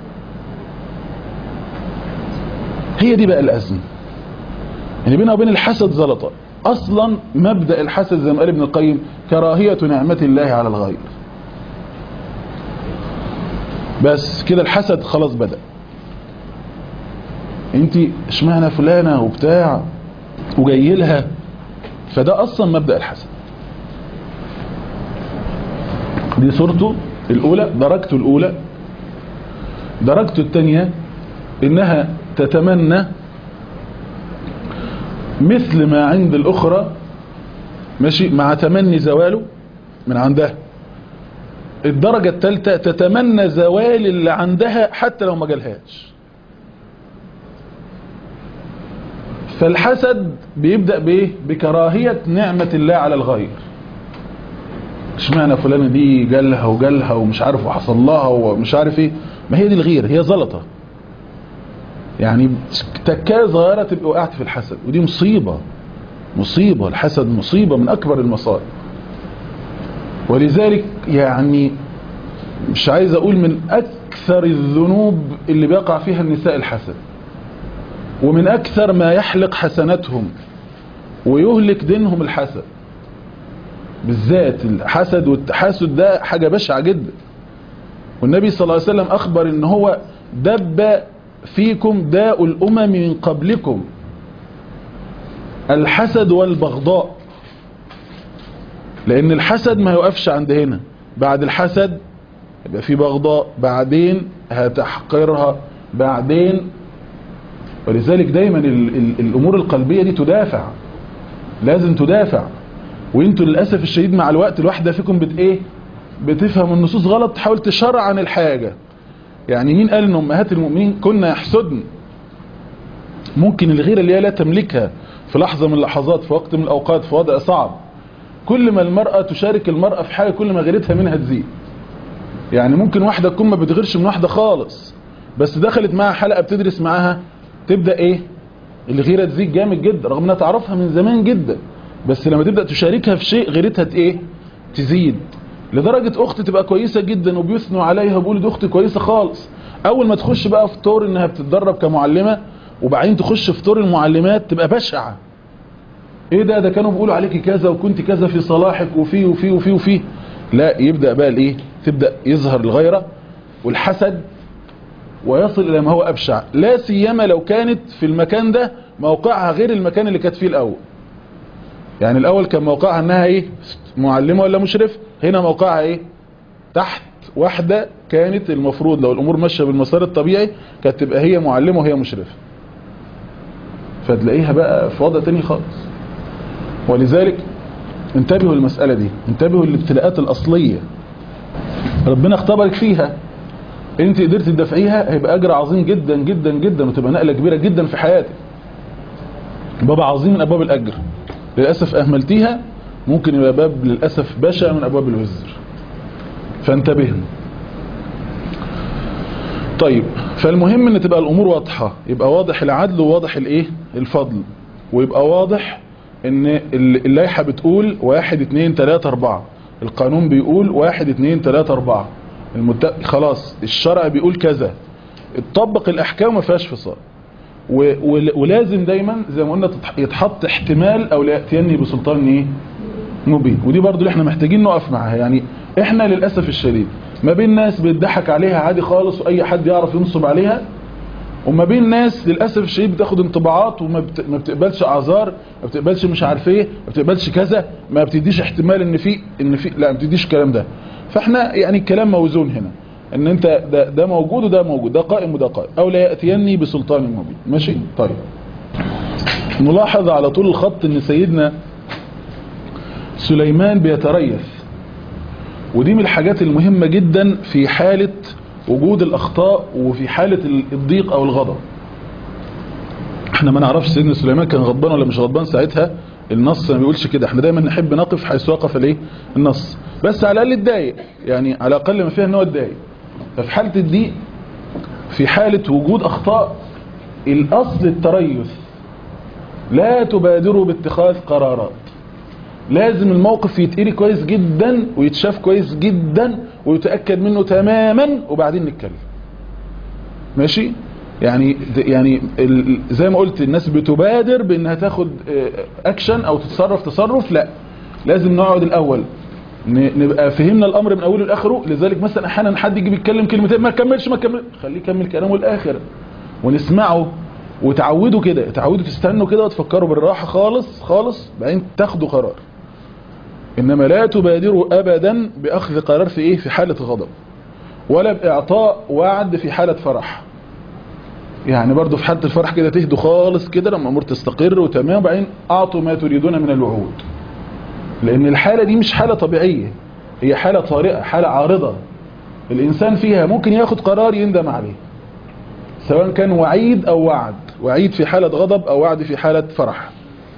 هي دي بقى الازمة يعني بينها وبين الحسد زلطة اصلا مبدأ الحسد زي ما قال ابن القيم كراهية نعمة الله على الغير بس كده الحسد خلاص بدأ انت اشمعنى فلانة وبتاع وجاي لها فده اصلا مبدأ الحسد دي صورته الاولى درجته الاولى درجته الثانية انها تتمنى مثل ما عند الاخرى ماشي مع تمني زواله من عندها الدرجة الثالثة تتمنى زوال اللي عندها حتى لو ما جالهاش فالحسد بيبدأ بايه بكراهية نعمة الله على الغير اشمعنى فلانة دي جالها وجالها ومش عارف وحصل لها ومش عارف ايه ما هي دي الغير هي زلطة يعني تكاية صغيرة تبقى وقعت في الحسد ودي مصيبة مصيبة الحسد مصيبة من اكبر المصائب ولذلك يعني مش عايز اقول من اكثر الذنوب اللي بيقع فيها النساء الحسد ومن اكثر ما يحلق حسناتهم ويهلك دينهم الحسد بالذات الحسد والتحاسد ده حاجة بشعة جدا والنبي صلى الله عليه وسلم اخبر ان هو دب فيكم داء الامم من قبلكم الحسد والبغضاء لان الحسد ما يوقفش عند هنا بعد الحسد يبقى في بغضاء بعدين هتحقرها بعدين ولذلك دايما ال ال الامور القلبية دي تدافع لازم تدافع وانتوا للأسف الشديد مع الوقت الواحدة فيكم بت ايه بتفهم النصوص غلط تحاول تشرع عن الحاجة يعني مين قال ان امهات المؤمنين كنا يحسدن ممكن الغيرة اللي هي لا تملكها في لحظة من اللحظات في وقت من الاوقات في وضع صعب كل ما المرأة تشارك المرأة في حاجة كل ما غيرتها منها تزيد يعني ممكن واحدة تكون ما بتغيرش من واحدة خالص بس دخلت معها حلقة بتدرس معاها تبدأ ايه الغيرة تزيد جامد جدا رغم انها تعرفها من زمان جدا بس لما تبدأ تشاركها في شيء غيرتها ايه تزيد لدرجة اخت تبقى كويسة جدا وبيثنوا عليها وبيقولوا دي اخت كويسة خالص اول ما تخش بقى في طور انها بتتدرب كمعلمة وبعدين تخش في طور المعلمات تبقى بشعة ايه ده ده كانوا بيقولوا عليكي كذا وكنت كذا في صلاحك وفي وفي وفي وفي لا يبدأ بقى الايه تبدأ يظهر الغيرة والحسد ويصل الى ما هو ابشع لا سيما لو كانت في المكان ده موقعها غير المكان اللي كانت فيه الاول يعني الاول كان موقعها انها ايه معلمة ولا مشرف هنا موقعها ايه تحت واحدة كانت المفروض لو الامور ماشية بالمسار الطبيعي كانت تبقى هي معلمة وهي مشرفة فتلاقيها بقى في وضع تاني خالص ولذلك انتبهوا المسألة دي انتبهوا الابتلاءات الاصلية ربنا اختبرك فيها انت قدرت تدفعيها هيبقى اجر عظيم جدا جدا جدا وتبقى نقلة كبيرة جدا في حياتك باب عظيم من ابواب الاجر للأسف اهملتيها ممكن يبقى باب للأسف بشع من ابواب الوزر فانتبهنا طيب فالمهم ان تبقى الامور واضحة يبقى واضح العدل وواضح الايه الفضل ويبقى واضح ان اللائحة بتقول واحد اتنين تلاتة اربعة القانون بيقول واحد اتنين تلاتة اربعة المت... خلاص الشرع بيقول كذا اتطبق الاحكام ما فيهاش فصال و... و... ولازم دايما زي ما قلنا يتحط احتمال او لا ياتيني بسلطان ايه مبين ودي برضو اللي احنا محتاجين نقف معاها يعني احنا للاسف الشديد ما بين ناس بيضحك عليها عادي خالص واي حد يعرف ينصب عليها وما بين ناس للاسف الشديد بتاخد انطباعات وما بت... ما بتقبلش اعذار ما بتقبلش مش عارف ايه ما بتقبلش كذا ما بتديش احتمال ان في ان في لا ما بتديش الكلام ده فاحنا يعني الكلام موزون هنا ان انت ده, ده موجود وده موجود ده قائم وده قائم او لا ياتيني بسلطان مبين ماشي طيب نلاحظ على طول الخط ان سيدنا سليمان بيتريث ودي من الحاجات المهمة جدا في حالة وجود الاخطاء وفي حالة الضيق او الغضب احنا ما نعرفش سيدنا سليمان كان غضبان ولا مش غضبان ساعتها النص ما بيقولش كده احنا دايما نحب نقف حيث وقف الايه النص بس على الاقل اتضايق يعني على الاقل ما فيها ان هو اتضايق ففي حالة الضيق في حالة وجود اخطاء الاصل التريث لا تبادروا باتخاذ قرارات لازم الموقف يتقري كويس جدا ويتشاف كويس جدا ويتأكد منه تماما وبعدين نتكلم ماشي يعني يعني زي ما قلت الناس بتبادر بانها تاخد اكشن او تتصرف تصرف لا لازم نقعد الاول نبقى فهمنا الامر من اوله لاخره لذلك مثلا احيانا حد يجي بيتكلم كلمتين ما كملش ما كمل خليه يكمل كلامه الاخر ونسمعه وتعودوا كده تعودوا تستنوا كده وتفكروا بالراحه خالص خالص بعدين تاخدوا قرار انما لا تبادروا ابدا باخذ قرار في ايه في حاله غضب ولا باعطاء وعد في حاله فرح يعني برضو في حالة الفرح كده تهدوا خالص كده لما الامور تستقر وتمام وبعدين اعطوا ما تريدون من الوعود لان الحالة دي مش حالة طبيعية هي حالة طارئة حالة عارضة الانسان فيها ممكن ياخد قرار يندم عليه سواء كان وعيد او وعد وعيد في حالة غضب او وعد في حالة فرح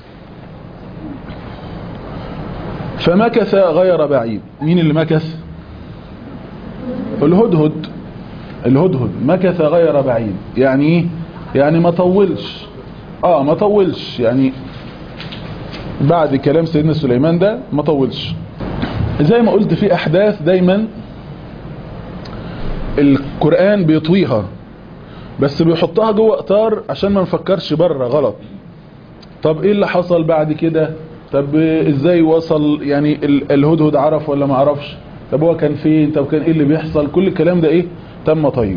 فمكث غير بعيد مين اللي مكث الهدهد الهدهد مكث غير بعيد يعني ايه يعني ما طولش اه ما طولش يعني بعد كلام سيدنا سليمان ده ما طولش زي ما قلت في احداث دايما القرآن بيطويها بس بيحطها جوه اطار عشان ما نفكرش بره غلط طب ايه اللي حصل بعد كده طب ازاي وصل يعني ال- الهدهد عرف ولا ما عرفش طب هو كان فين طب كان ايه اللي بيحصل كل الكلام ده ايه تم طيه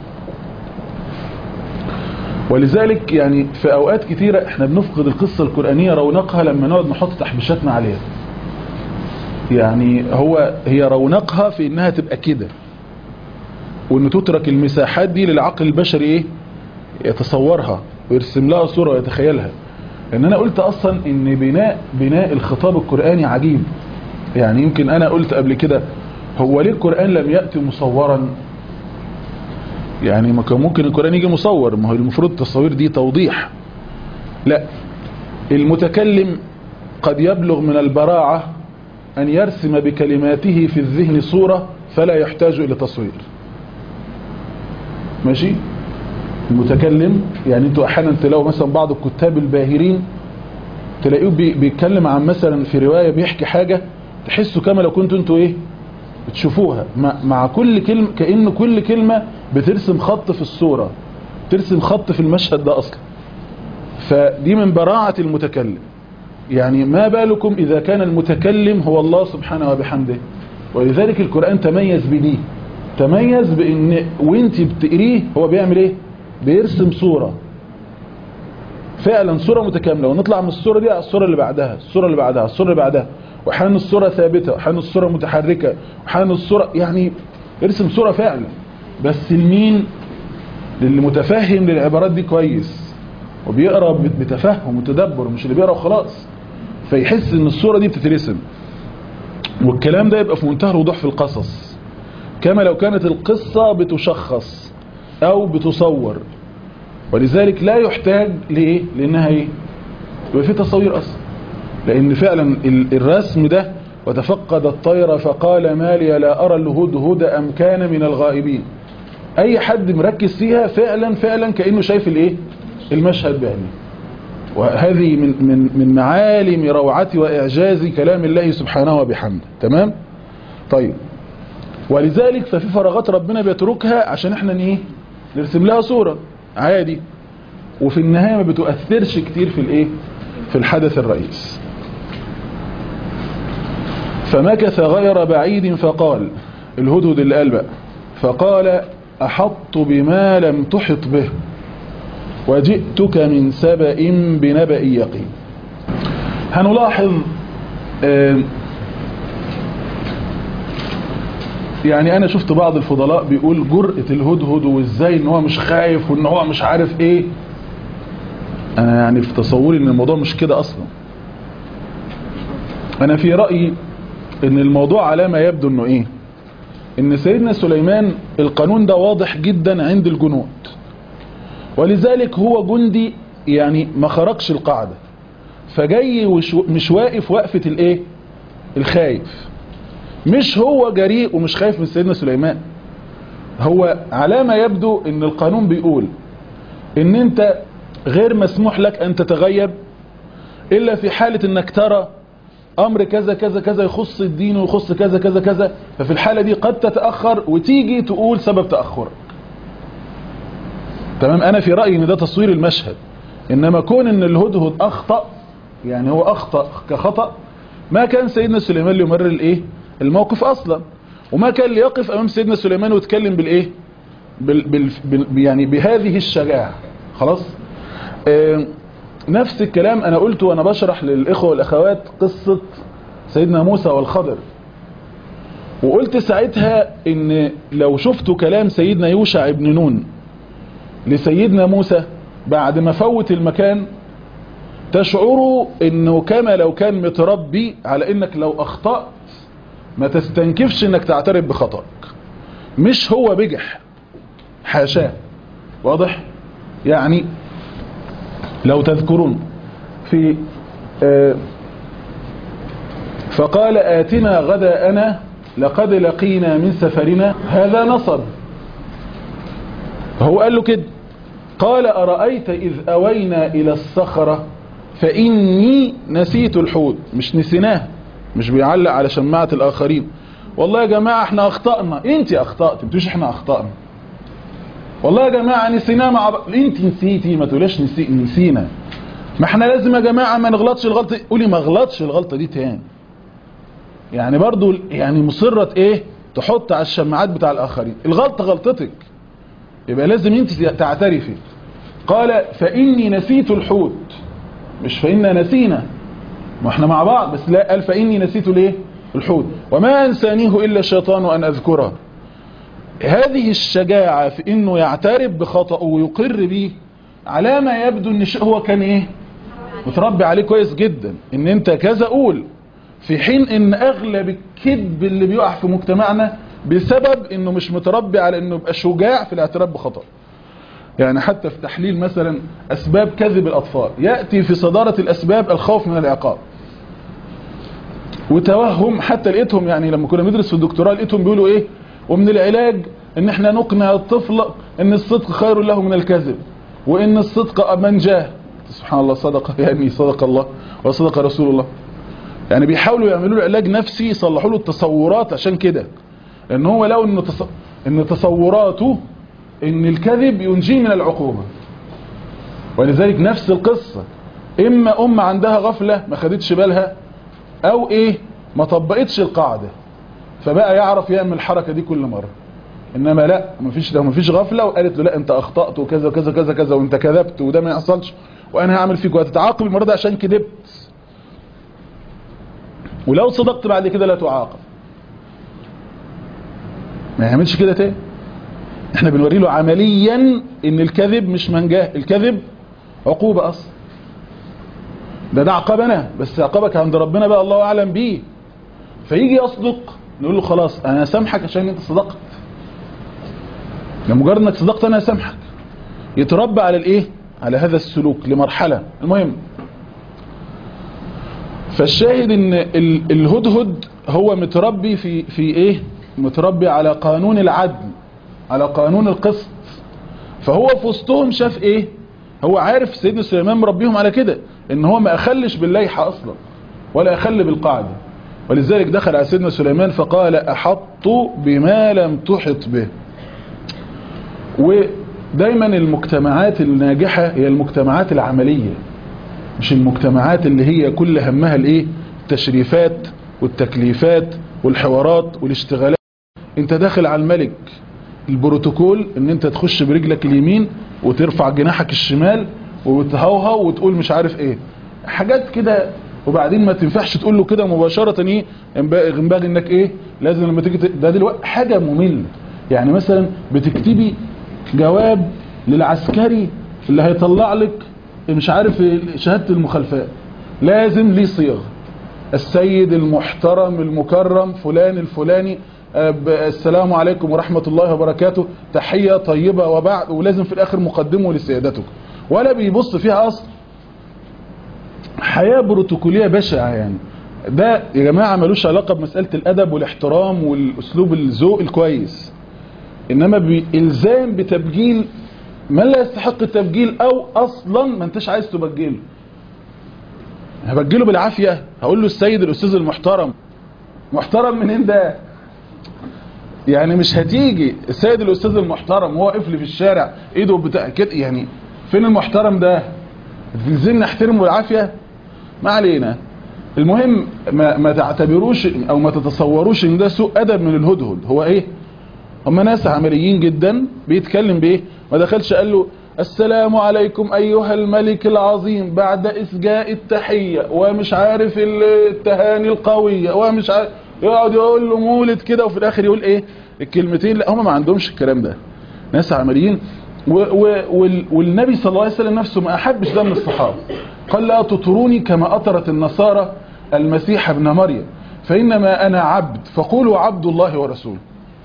ولذلك يعني في اوقات كتيرة احنا بنفقد القصة القرآنية رونقها لما نقعد نحط تحبيشاتنا عليها يعني هو هي رونقها في انها تبقى كده وان تترك المساحات دي للعقل البشري ايه يتصورها ويرسم لها صورة ويتخيلها ان انا قلت اصلا ان بناء بناء الخطاب القرآني عجيب يعني يمكن انا قلت قبل كده هو ليه القرآن لم يأتي مصورا يعني ما كان ممكن القرآن يجي مصور ما هو المفروض التصوير دي توضيح لا المتكلم قد يبلغ من البراعة أن يرسم بكلماته في الذهن صورة فلا يحتاج إلى تصوير ماشي المتكلم يعني انتوا احيانا تلاقوا مثلا بعض الكتاب الباهرين تلاقيه بي- بيتكلم عن مثلا في رواية بيحكي حاجة تحسوا كما لو كنتوا انتوا ايه تشوفوها مع, مع كل كلمة كأن كل كلمة بترسم خط في الصورة ترسم خط في المشهد ده اصلا فدي من براعة المتكلم يعني ما بالكم اذا كان المتكلم هو الله سبحانه وبحمده ولذلك القرآن تميز بدي تميز بان وانت بتقريه هو بيعمل ايه بيرسم صورة فعلا صورة متكاملة ونطلع من الصورة دي على الصورة اللي بعدها الصورة اللي بعدها الصورة اللي بعدها وحان الصورة ثابتة وحان الصورة متحركة وحان الصورة يعني يرسم صورة فعلا بس المين للي متفهم للعبارات دي كويس وبيقرأ بتفهم وتدبر مش اللي بيقرأ وخلاص فيحس ان الصورة دي بتترسم والكلام ده يبقى في منتهى الوضوح في القصص كما لو كانت القصة بتشخص او بتصور ولذلك لا يحتاج لإيه لأنها إيه يبقى في تصوير أصلا لأن فعلا ال- الرسم ده وتفقد الطير فقال ما لي لا أرى الهدهد أم كان من الغائبين أي حد مركز فيها فعلا فعلا كأنه شايف الإيه المشهد بعينه وهذه من من من معالم روعة وإعجاز كلام الله سبحانه وبحمده تمام طيب ولذلك ففي فراغات ربنا بيتركها عشان احنا ايه نرسم لها صورة عادي وفي النهاية ما بتؤثرش كتير في الايه في الحدث الرئيس فمكث غير بعيد فقال الهدهد اللي قال بقى فقال أحط بما لم تحط به وجئتك من سبأ بنبأ يقين هنلاحظ آه يعني انا شفت بعض الفضلاء بيقول جرأة الهدهد وازاي ان هو مش خايف وان هو مش عارف ايه انا يعني في تصوري ان الموضوع مش كده اصلا انا في رأيي ان الموضوع على ما يبدو انه ايه ان سيدنا سليمان القانون ده واضح جدا عند الجنود ولذلك هو جندي يعني ما خرجش القاعدة فجاي وش مش واقف وقفة الايه الخايف مش هو جريء ومش خايف من سيدنا سليمان هو على ما يبدو ان القانون بيقول ان انت غير مسموح لك ان تتغيب الا في حالة انك ترى امر كذا كذا كذا يخص الدين ويخص كذا كذا كذا ففي الحالة دي قد تتأخر وتيجي تقول سبب تأخرك تمام انا في رأيي ان ده تصوير المشهد انما كون ان الهدهد اخطأ يعني هو اخطأ كخطأ ما كان سيدنا سليمان ليمرر الايه الموقف اصلا وما كان ليقف امام سيدنا سليمان ويتكلم بالايه بال بال بال يعني بهذه الشجاعة خلاص آه نفس الكلام انا قلته وانا بشرح للاخوة والاخوات قصة سيدنا موسى والخضر وقلت ساعتها ان لو شفتوا كلام سيدنا يوشع ابن نون لسيدنا موسى بعد ما فوت المكان تشعروا انه كما لو كان متربي على انك لو اخطأت ما تستنكفش انك تعترف بخطأك مش هو بجح حاشاه واضح يعني لو تذكرون في آه فقال آتنا غداءنا لقد لقينا من سفرنا هذا نصب هو قال له كده قال أرأيت إذ أوينا إلى الصخرة فإني نسيت الحوت مش نسيناه مش بيعلق على شماعة الاخرين والله يا جماعة احنا اخطأنا انت اخطأت بتقولش احنا اخطأنا والله يا جماعة نسينا مع بعض انت نسيتي ما تقولش نسي... نسينا ما احنا لازم يا جماعة ما نغلطش الغلطة قولي ما غلطش الغلطة دي تاني يعني برضو يعني مصرة ايه تحط على الشماعات بتاع الاخرين الغلطة غلطتك يبقى لازم انت تعترفي قال فاني نسيت الحوت مش فإنا نسينا ما احنا مع بعض بس لا قال فإني نسيت ليه الحوت وما أنسانيه إلا الشيطان أن أذكره هذه الشجاعة في إنه يعترف بخطأه ويقر به على ما يبدو إن هو كان إيه متربي عليه كويس جدا إن أنت كذا قول في حين إن أغلب الكذب اللي بيقع في مجتمعنا بسبب إنه مش متربي على إنه يبقى شجاع في الاعتراف بخطأ يعني حتى في تحليل مثلا أسباب كذب الأطفال يأتي في صدارة الأسباب الخوف من العقاب وتوهم حتى لقيتهم يعني لما كنا ندرس في الدكتوراه لقيتهم بيقولوا ايه ومن العلاج ان احنا نقنع الطفل ان الصدق خير له من الكذب وان الصدق منجاه سبحان الله صدق يعني صدق الله وصدق رسول الله يعني بيحاولوا يعملوا له علاج نفسي يصلحوا له التصورات عشان كده لان هو لو ان تص... ان تصوراته ان الكذب ينجيه من العقوبة ولذلك نفس القصة اما ام عندها غفلة ما خدتش بالها او ايه ما طبقتش القاعدة فبقى يعرف يعمل الحركة دي كل مرة انما لا مفيش ده مفيش غفلة وقالت له لا انت اخطأت وكذا وكذا كذا كذا وانت كذبت وده ما يحصلش وانا هعمل فيك وهتتعاقب المرة دي عشان كذبت ولو صدقت بعد كده لا تعاقب ما يعملش كده تاني احنا بنوري له عمليا ان الكذب مش منجاه الكذب عقوبة اصلا ده ده عقبنا بس عقبك عند ربنا بقى الله اعلم بيه فيجي يصدق نقول له خلاص انا سامحك عشان انت صدقت لمجرد انك صدقت انا سامحك يتربى على الايه على هذا السلوك لمرحلة المهم فالشاهد ان الهدهد هو متربي في في ايه متربي على قانون العدل على قانون القسط فهو في وسطهم شاف ايه هو عارف سيدنا سليمان مربيهم على كده ان هو ما اخلش بالليحة اصلا ولا اخل بالقاعدة ولذلك دخل على سيدنا سليمان فقال احط بما لم تحط به ودايما المجتمعات الناجحة هي المجتمعات العملية مش المجتمعات اللي هي كل همها الايه التشريفات والتكليفات والحوارات والاشتغالات انت داخل على الملك البروتوكول ان انت تخش برجلك اليمين وترفع جناحك الشمال وتهوهو وتقول مش عارف ايه حاجات كده وبعدين ما تنفعش تقول له كده مباشرة ايه ينبغي انك ايه لازم لما تيجي ده دلوقتي حاجة مملة يعني مثلا بتكتبي جواب للعسكري اللي هيطلع لك مش عارف شهادة المخالفات لازم ليه صيغ السيد المحترم المكرم فلان الفلاني السلام عليكم ورحمة الله وبركاته تحية طيبة وبعد ولازم في الاخر مقدمه لسيادتك ولا بيبص فيها اصلا حياة بروتوكولية بشعة يعني ده يا جماعة ملوش علاقة بمسألة الادب والاحترام والاسلوب الذوق الكويس انما بالزام بتبجيل من لا يستحق التبجيل او اصلا ما انتش عايز تبجله هبجله بالعافية هقول له السيد الاستاذ المحترم محترم منين ده يعني مش هتيجي السيد الاستاذ المحترم وهو قفل في الشارع ايده بتاع كده يعني فين المحترم ده تلزمني احترمه بالعافيه ما علينا المهم ما, ما تعتبروش او ما تتصوروش ان ده سوء ادب من الهدهد هو ايه هم ناس عمليين جدا بيتكلم بايه ما دخلش قال له السلام عليكم ايها الملك العظيم بعد اسجاء التحية ومش عارف التهاني القوية ومش عارف يقعد يقول له مولد كده وفي الاخر يقول ايه الكلمتين لا هم ما عندهمش الكلام ده ناس عمليين و و والنبي صلى الله عليه وسلم نفسه ما احبش ده من الصحابه قال لا تطروني كما اطرت النصارى المسيح ابن مريم فانما انا عبد فقولوا عبد الله ورسوله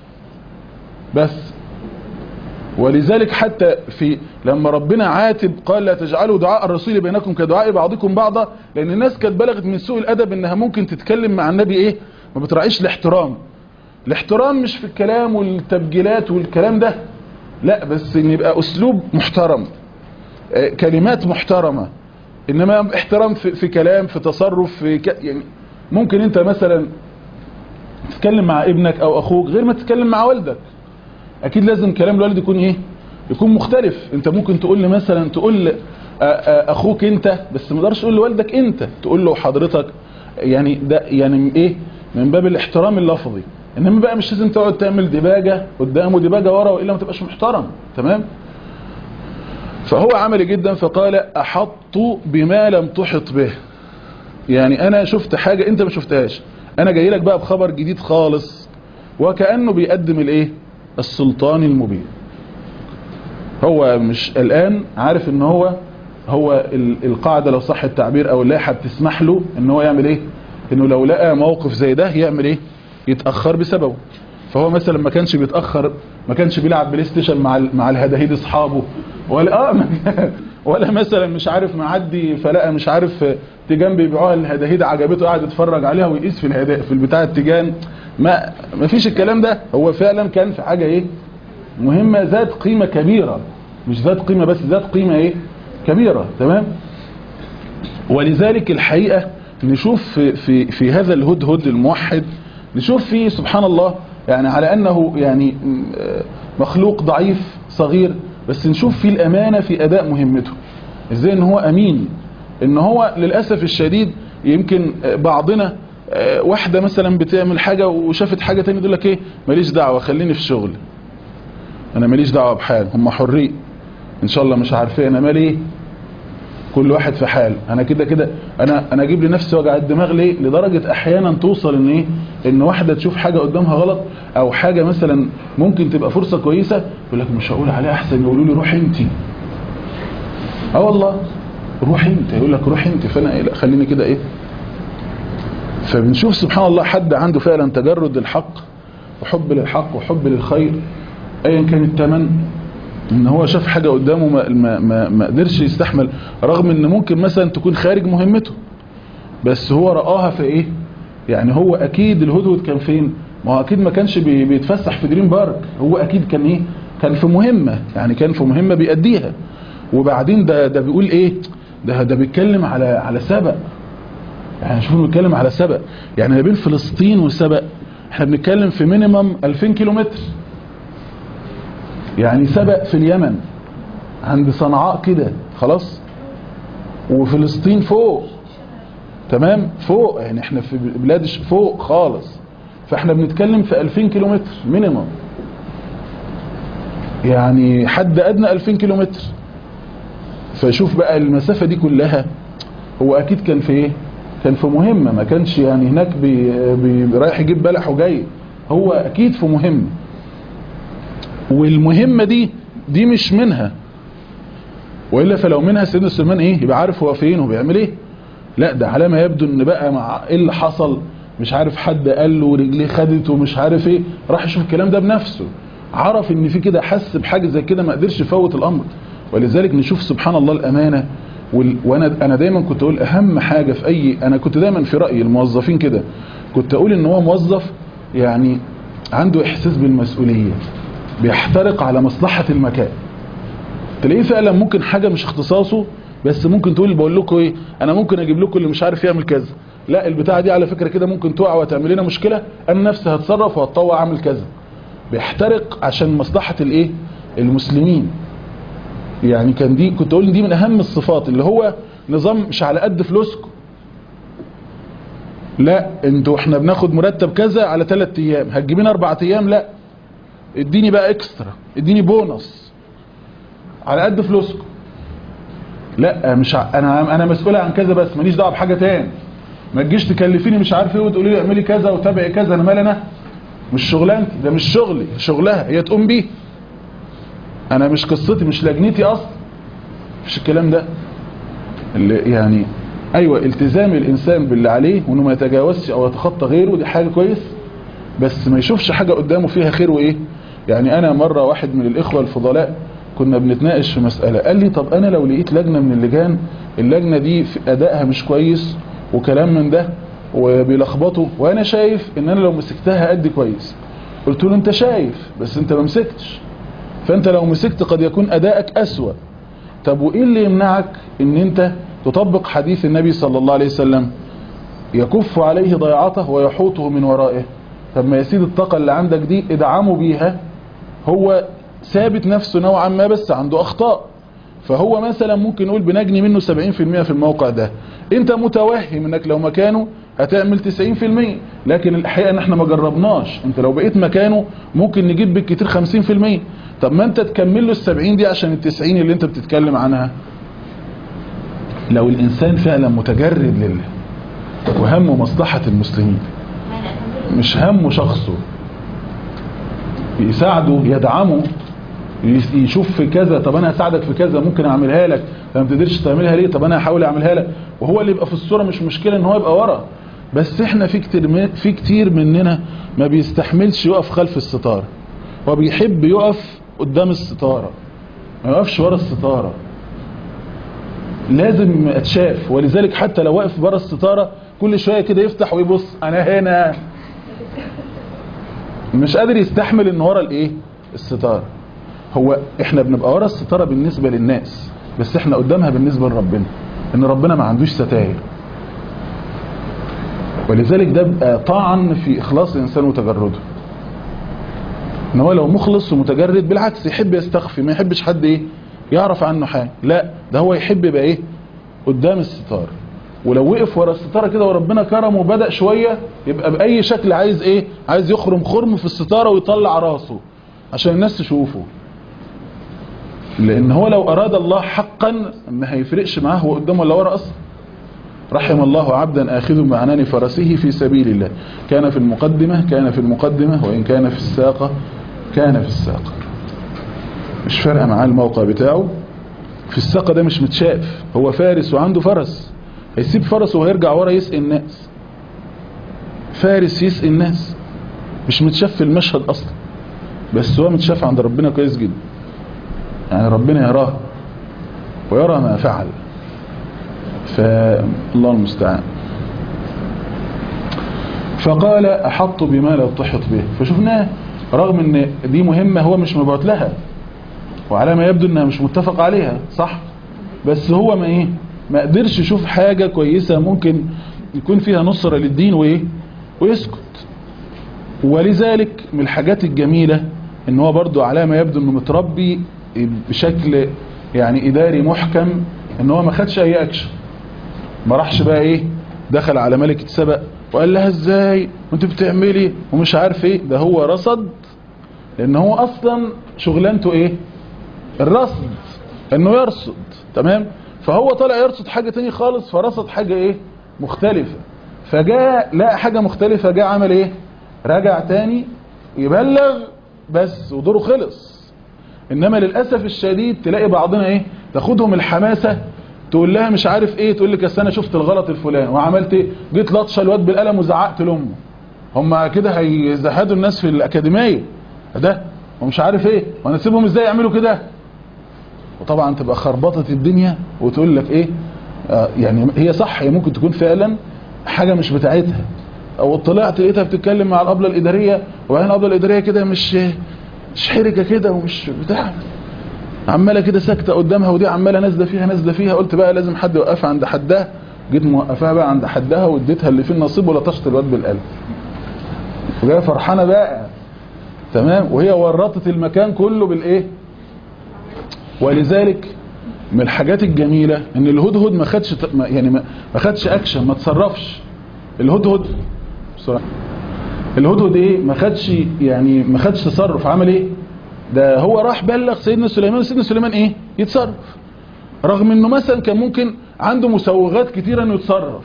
بس ولذلك حتى في لما ربنا عاتب قال لا تجعلوا دعاء الرسول بينكم كدعاء بعضكم بعضا لان الناس كانت بلغت من سوء الادب انها ممكن تتكلم مع النبي ايه ما بتراعيش الاحترام الاحترام مش في الكلام والتبجيلات والكلام ده لا بس ان يبقى اسلوب محترم كلمات محترمة انما احترام في, في كلام في تصرف في ك... يعني ممكن انت مثلا تتكلم مع ابنك او اخوك غير ما تتكلم مع والدك اكيد لازم كلام الوالد يكون ايه يكون مختلف انت ممكن تقول لي مثلا تقول ل- آ- آ- اخوك انت بس ما تقدرش تقول لوالدك انت تقول له حضرتك يعني ده يعني ايه من باب الاحترام اللفظي انما بقى مش لازم تقعد تعمل دباجه قدامه دباجه ورا والا ما تبقاش محترم تمام فهو عملي جدا فقال احط بما لم تحط به يعني انا شفت حاجة انت ما شفتهاش انا جاي لك بقى بخبر جديد خالص وكأنه بيقدم الايه السلطان المبين هو مش الان عارف ان هو هو ال- القاعدة لو صح التعبير او اللائحة بتسمح له ان هو يعمل ايه انه لو لقى موقف زي ده يعمل ايه يتأخر بسببه فهو مثلا ما كانش بيتأخر ما كانش بيلعب بلاي ستيشن مع ال- مع الهداهيد اصحابه ولا اه ما- ولا مثلا مش عارف معدي فلقى مش عارف تيجان بيبيعوها الهداهيد عجبته قاعد يتفرج عليها ويقيس في الهدا في البتاع التيجان ما ما فيش الكلام ده هو فعلا كان في حاجة ايه مهمة ذات قيمة كبيرة مش ذات قيمة بس ذات قيمة ايه كبيرة تمام ولذلك الحقيقة نشوف في, في, في هذا الهدهد الموحد نشوف فيه سبحان الله يعني على أنه يعني م- آه مخلوق ضعيف صغير بس نشوف فيه الأمانة في أداء مهمته ازاي ان هو أمين ان هو للأسف الشديد يمكن آه، بعضنا آه، واحدة مثلا بتعمل حاجة وشافت حاجة تانية تقول لك ايه ماليش دعوة خليني في الشغل انا ماليش دعوة بحال هم حرين ان شاء الله مش عارفين انا مالي ايه كل واحد في حال انا كده كده انا انا اجيب لنفسي وجع الدماغ ليه لدرجه احيانا توصل ان ايه ان واحده تشوف حاجه قدامها غلط او حاجه مثلا ممكن تبقى فرصه كويسه يقول لك مش هقول عليها احسن يقولوا لي روح انت اه والله روح انت يقول لك روح انت فانا إيه لا خليني كده ايه فبنشوف سبحان الله حد عنده فعلا تجرد الحق وحب للحق وحب للخير ايا كان الثمن ان هو شاف حاجة قدامه ما, ما, ما, ما قدرش يستحمل رغم ان ممكن مثلا تكون خارج مهمته بس هو رآها في ايه يعني هو اكيد الهدهد كان فين ما هو اكيد ما كانش بي بيتفسح في دريم بارك هو اكيد كان ايه كان في مهمة يعني كان في مهمة بيأديها وبعدين ده ده بيقول ايه ده ده بيتكلم على على سبق يعني شوفوا بنتكلم على سبق يعني ما بين فلسطين وسبق احنا بنتكلم في مينيمم 2000 كيلومتر يعني سبق في اليمن عند صنعاء كده خلاص وفلسطين فوق تمام فوق يعني احنا في بلاد ش- فوق خالص فاحنا بنتكلم في 2000 كيلومتر مينيمم يعني حد ادنى 2000 كيلومتر فشوف بقى المسافة دي كلها هو اكيد كان في ايه كان في مهمة ما كانش يعني هناك بي بي رايح يجيب بلح وجاي هو اكيد في مهمة والمهمة دي دي مش منها وإلا فلو منها سيدنا سليمان ايه يبقى عارف هو فين وبيعمل ايه لا ده على ما يبدو ان بقى مع ايه اللي حصل مش عارف حد قال له ورجليه خدت ومش عارف ايه راح يشوف الكلام ده بنفسه عرف ان في كده حس بحاجه زي كده ما قدرش يفوت الامر ولذلك نشوف سبحان الله الامانه وال... وانا انا دايما كنت اقول اهم حاجه في اي انا كنت دايما في رايي الموظفين كده كنت اقول ان هو موظف يعني عنده احساس بالمسؤوليه بيحترق على مصلحه المكان تلاقيه فعلا ممكن حاجه مش اختصاصه بس ممكن تقول بقول لكم ايه انا ممكن اجيب لكم اللي مش عارف يعمل كذا لا البتاعه دي على فكره كده ممكن تقع وتعمل لنا مشكله انا نفسي هتصرف وهتطوع اعمل كذا بيحترق عشان مصلحه الايه المسلمين يعني كان دي كنت اقول إن دي من اهم الصفات اللي هو نظام مش على قد فلوسكم لا انتوا احنا بناخد مرتب كذا على ثلاث ايام هتجيبين اربع ايام لا اديني بقى اكسترا اديني بونص على قد فلوسكم لا مش ع... انا انا مسؤول عن كذا بس ماليش دعوه بحاجه تاني ما تجيش تكلفيني مش عارف ايه وتقولي لي اعملي كذا وتابعي كذا انا مال انا مش شغلانتي ده مش شغلي شغلها هي تقوم بيه انا مش قصتي مش لجنتي اصلا مش الكلام ده اللي يعني ايوه التزام الانسان باللي عليه وانه ما يتجاوزش او يتخطى غيره دي حاجه كويس بس ما يشوفش حاجه قدامه فيها خير وايه يعني انا مره واحد من الاخوه الفضلاء كنا بنتناقش في مساله قال لي طب انا لو لقيت لجنه من اللجان اللجنه دي في ادائها مش كويس وكلام من ده وبيلخبطوا وانا شايف ان انا لو مسكتها قد كويس قلت له انت شايف بس انت ما مسكتش فانت لو مسكت قد يكون ادائك اسوأ طب وايه اللي يمنعك ان انت تطبق حديث النبي صلى الله عليه وسلم يكف عليه ضيعته ويحوطه من ورائه طب ما يا سيدي الطاقة اللي عندك دي ادعمه بيها هو ثابت نفسه نوعا ما بس عنده اخطاء فهو مثلا ممكن نقول بنجني منه 70% في الموقع ده انت متوهم انك لو مكانه هتعمل 90% لكن الحقيقة ان احنا ما جربناش انت لو بقيت مكانه ممكن نجيب بالكتير 50% طب ما انت تكمل له السبعين دي عشان التسعين اللي انت بتتكلم عنها لو الانسان فعلا متجرد لله وهمه مصلحة المسلمين مش همه شخصه يساعده يدعمه يشوف في كذا طب انا هساعدك في كذا ممكن اعملها لك فما تقدرش تعملها ليه طب انا هحاول اعملها لك وهو اللي يبقى في الصوره مش مشكله ان هو يبقى ورا بس احنا في كتير في كتير مننا ما بيستحملش يقف خلف الستاره هو بيحب يقف قدام الستاره ما يقفش ورا الستاره لازم اتشاف ولذلك حتى لو واقف ورا الستاره كل شويه كده يفتح ويبص انا هنا مش قادر يستحمل ان ورا الايه الستاره هو احنا بنبقى ورا الستاره بالنسبه للناس بس احنا قدامها بالنسبه لربنا ان ربنا ما عندوش ستاير ولذلك ده بقى طعن في اخلاص الانسان وتجرده ان هو لو مخلص ومتجرد بالعكس يحب يستخفي ما يحبش حد ايه يعرف عنه حاجه لا ده هو يحب يبقى ايه قدام الستار ولو وقف ورا الستاره كده وربنا كرمه وبدا شويه يبقى باي شكل عايز ايه عايز يخرم خرم في الستاره ويطلع راسه عشان الناس تشوفه لان هو لو اراد الله حقا ما هيفرقش معاه هو قدام ولا ورا اصلا رحم الله عبدا آخذ بعنان فرسه في سبيل الله كان في المقدمة كان في المقدمة وإن كان في الساقة كان في الساقة مش فارقة معاه الموقع بتاعه في الساقة ده مش متشاف هو فارس وعنده فرس هيسيب فرسه وهيرجع ورا يسقي الناس فارس يسقي الناس مش متشاف في المشهد أصلا بس هو متشاف عند ربنا كويس جدا يعني ربنا يراه ويرى ما فعل فالله المستعان فقال أحط بما لا تحط به فشفناه رغم ان دي مهمة هو مش مبعوث لها وعلى ما يبدو انها مش متفق عليها صح بس هو ما ايه ما قدرش يشوف حاجة كويسة ممكن يكون فيها نصرة للدين وايه ويسكت ولذلك من الحاجات الجميلة ان هو برضو على ما يبدو انه متربي بشكل يعني اداري محكم ان هو ما خدش اي اكشن ما راحش بقى ايه دخل على ملكة سبق وقال لها ازاي وانت بتعملي ومش عارف ايه ده هو رصد لان هو اصلا شغلانته ايه الرصد انه يرصد تمام فهو طالع يرصد حاجة تاني خالص فرصد حاجة ايه مختلفة فجاء لقى حاجة مختلفة جاء عمل ايه رجع تاني يبلغ بس ودوره خلص انما للأسف الشديد تلاقي بعضنا ايه تاخدهم الحماسة تقول لها مش عارف ايه تقول لك انا شفت الغلط الفلاني وعملت ايه جيت لطشه الواد بالقلم وزعقت لامه هم كده هيزهدوا الناس في الاكاديميه ده ومش عارف ايه وانا اسيبهم ازاي يعملوا كده وطبعا تبقى خربطه الدنيا وتقول لك ايه آه يعني هي صح هي ممكن تكون فعلا حاجه مش بتاعتها او طلعت لقيتها بتتكلم مع الابله الاداريه وبعدين الابله الاداريه كده مش مش حرجه كده ومش بتاع عماله كده ساكته قدامها ودي عماله نازله فيها نازله فيها قلت بقى لازم حد يوقفها عند حدها جيت موقفاها بقى عند حدها واديتها اللي فيه النصيب ولطشت الواد بالقلب وجايه فرحانه بقى تمام وهي ورطت المكان كله بالايه ولذلك من الحاجات الجميله ان الهدهد ما خدش يعني ما خدش اكشن ما تصرفش الهدهد بسرعه الهدهد ايه ما خدش يعني ما خدش تصرف عمل ايه ده هو راح بلغ سيدنا سليمان سيدنا سليمان ايه يتصرف رغم انه مثلا كان ممكن عنده مسوغات كتيرة انه يتصرف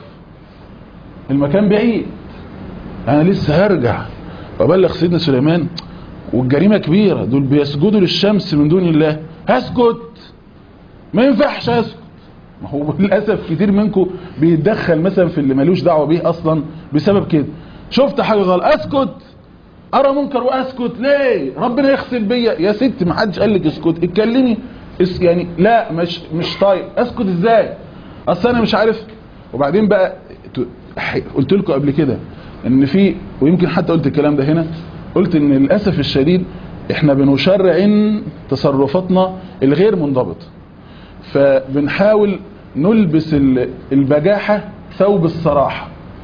المكان بعيد انا لسه هرجع وابلغ سيدنا سليمان والجريمة كبيرة دول بيسجدوا للشمس من دون الله هسكت ما ينفعش اسكت ما هو للأسف كتير منكم بيتدخل مثلا في اللي ملوش دعوة بيه اصلا بسبب كده شفت حاجة غلط اسكت ارى منكر واسكت ليه ربنا يغسل بيا يا ست ما حدش قال لك اسكت اتكلمي اس يعني لا مش مش طايق اسكت ازاي اصل انا مش عارف وبعدين بقى قلت لكم قبل كده ان في ويمكن حتى قلت الكلام ده هنا قلت ان للاسف الشديد احنا بنشرع تصرفاتنا الغير منضبطه فبنحاول نلبس البجاحه ثوب الصراحه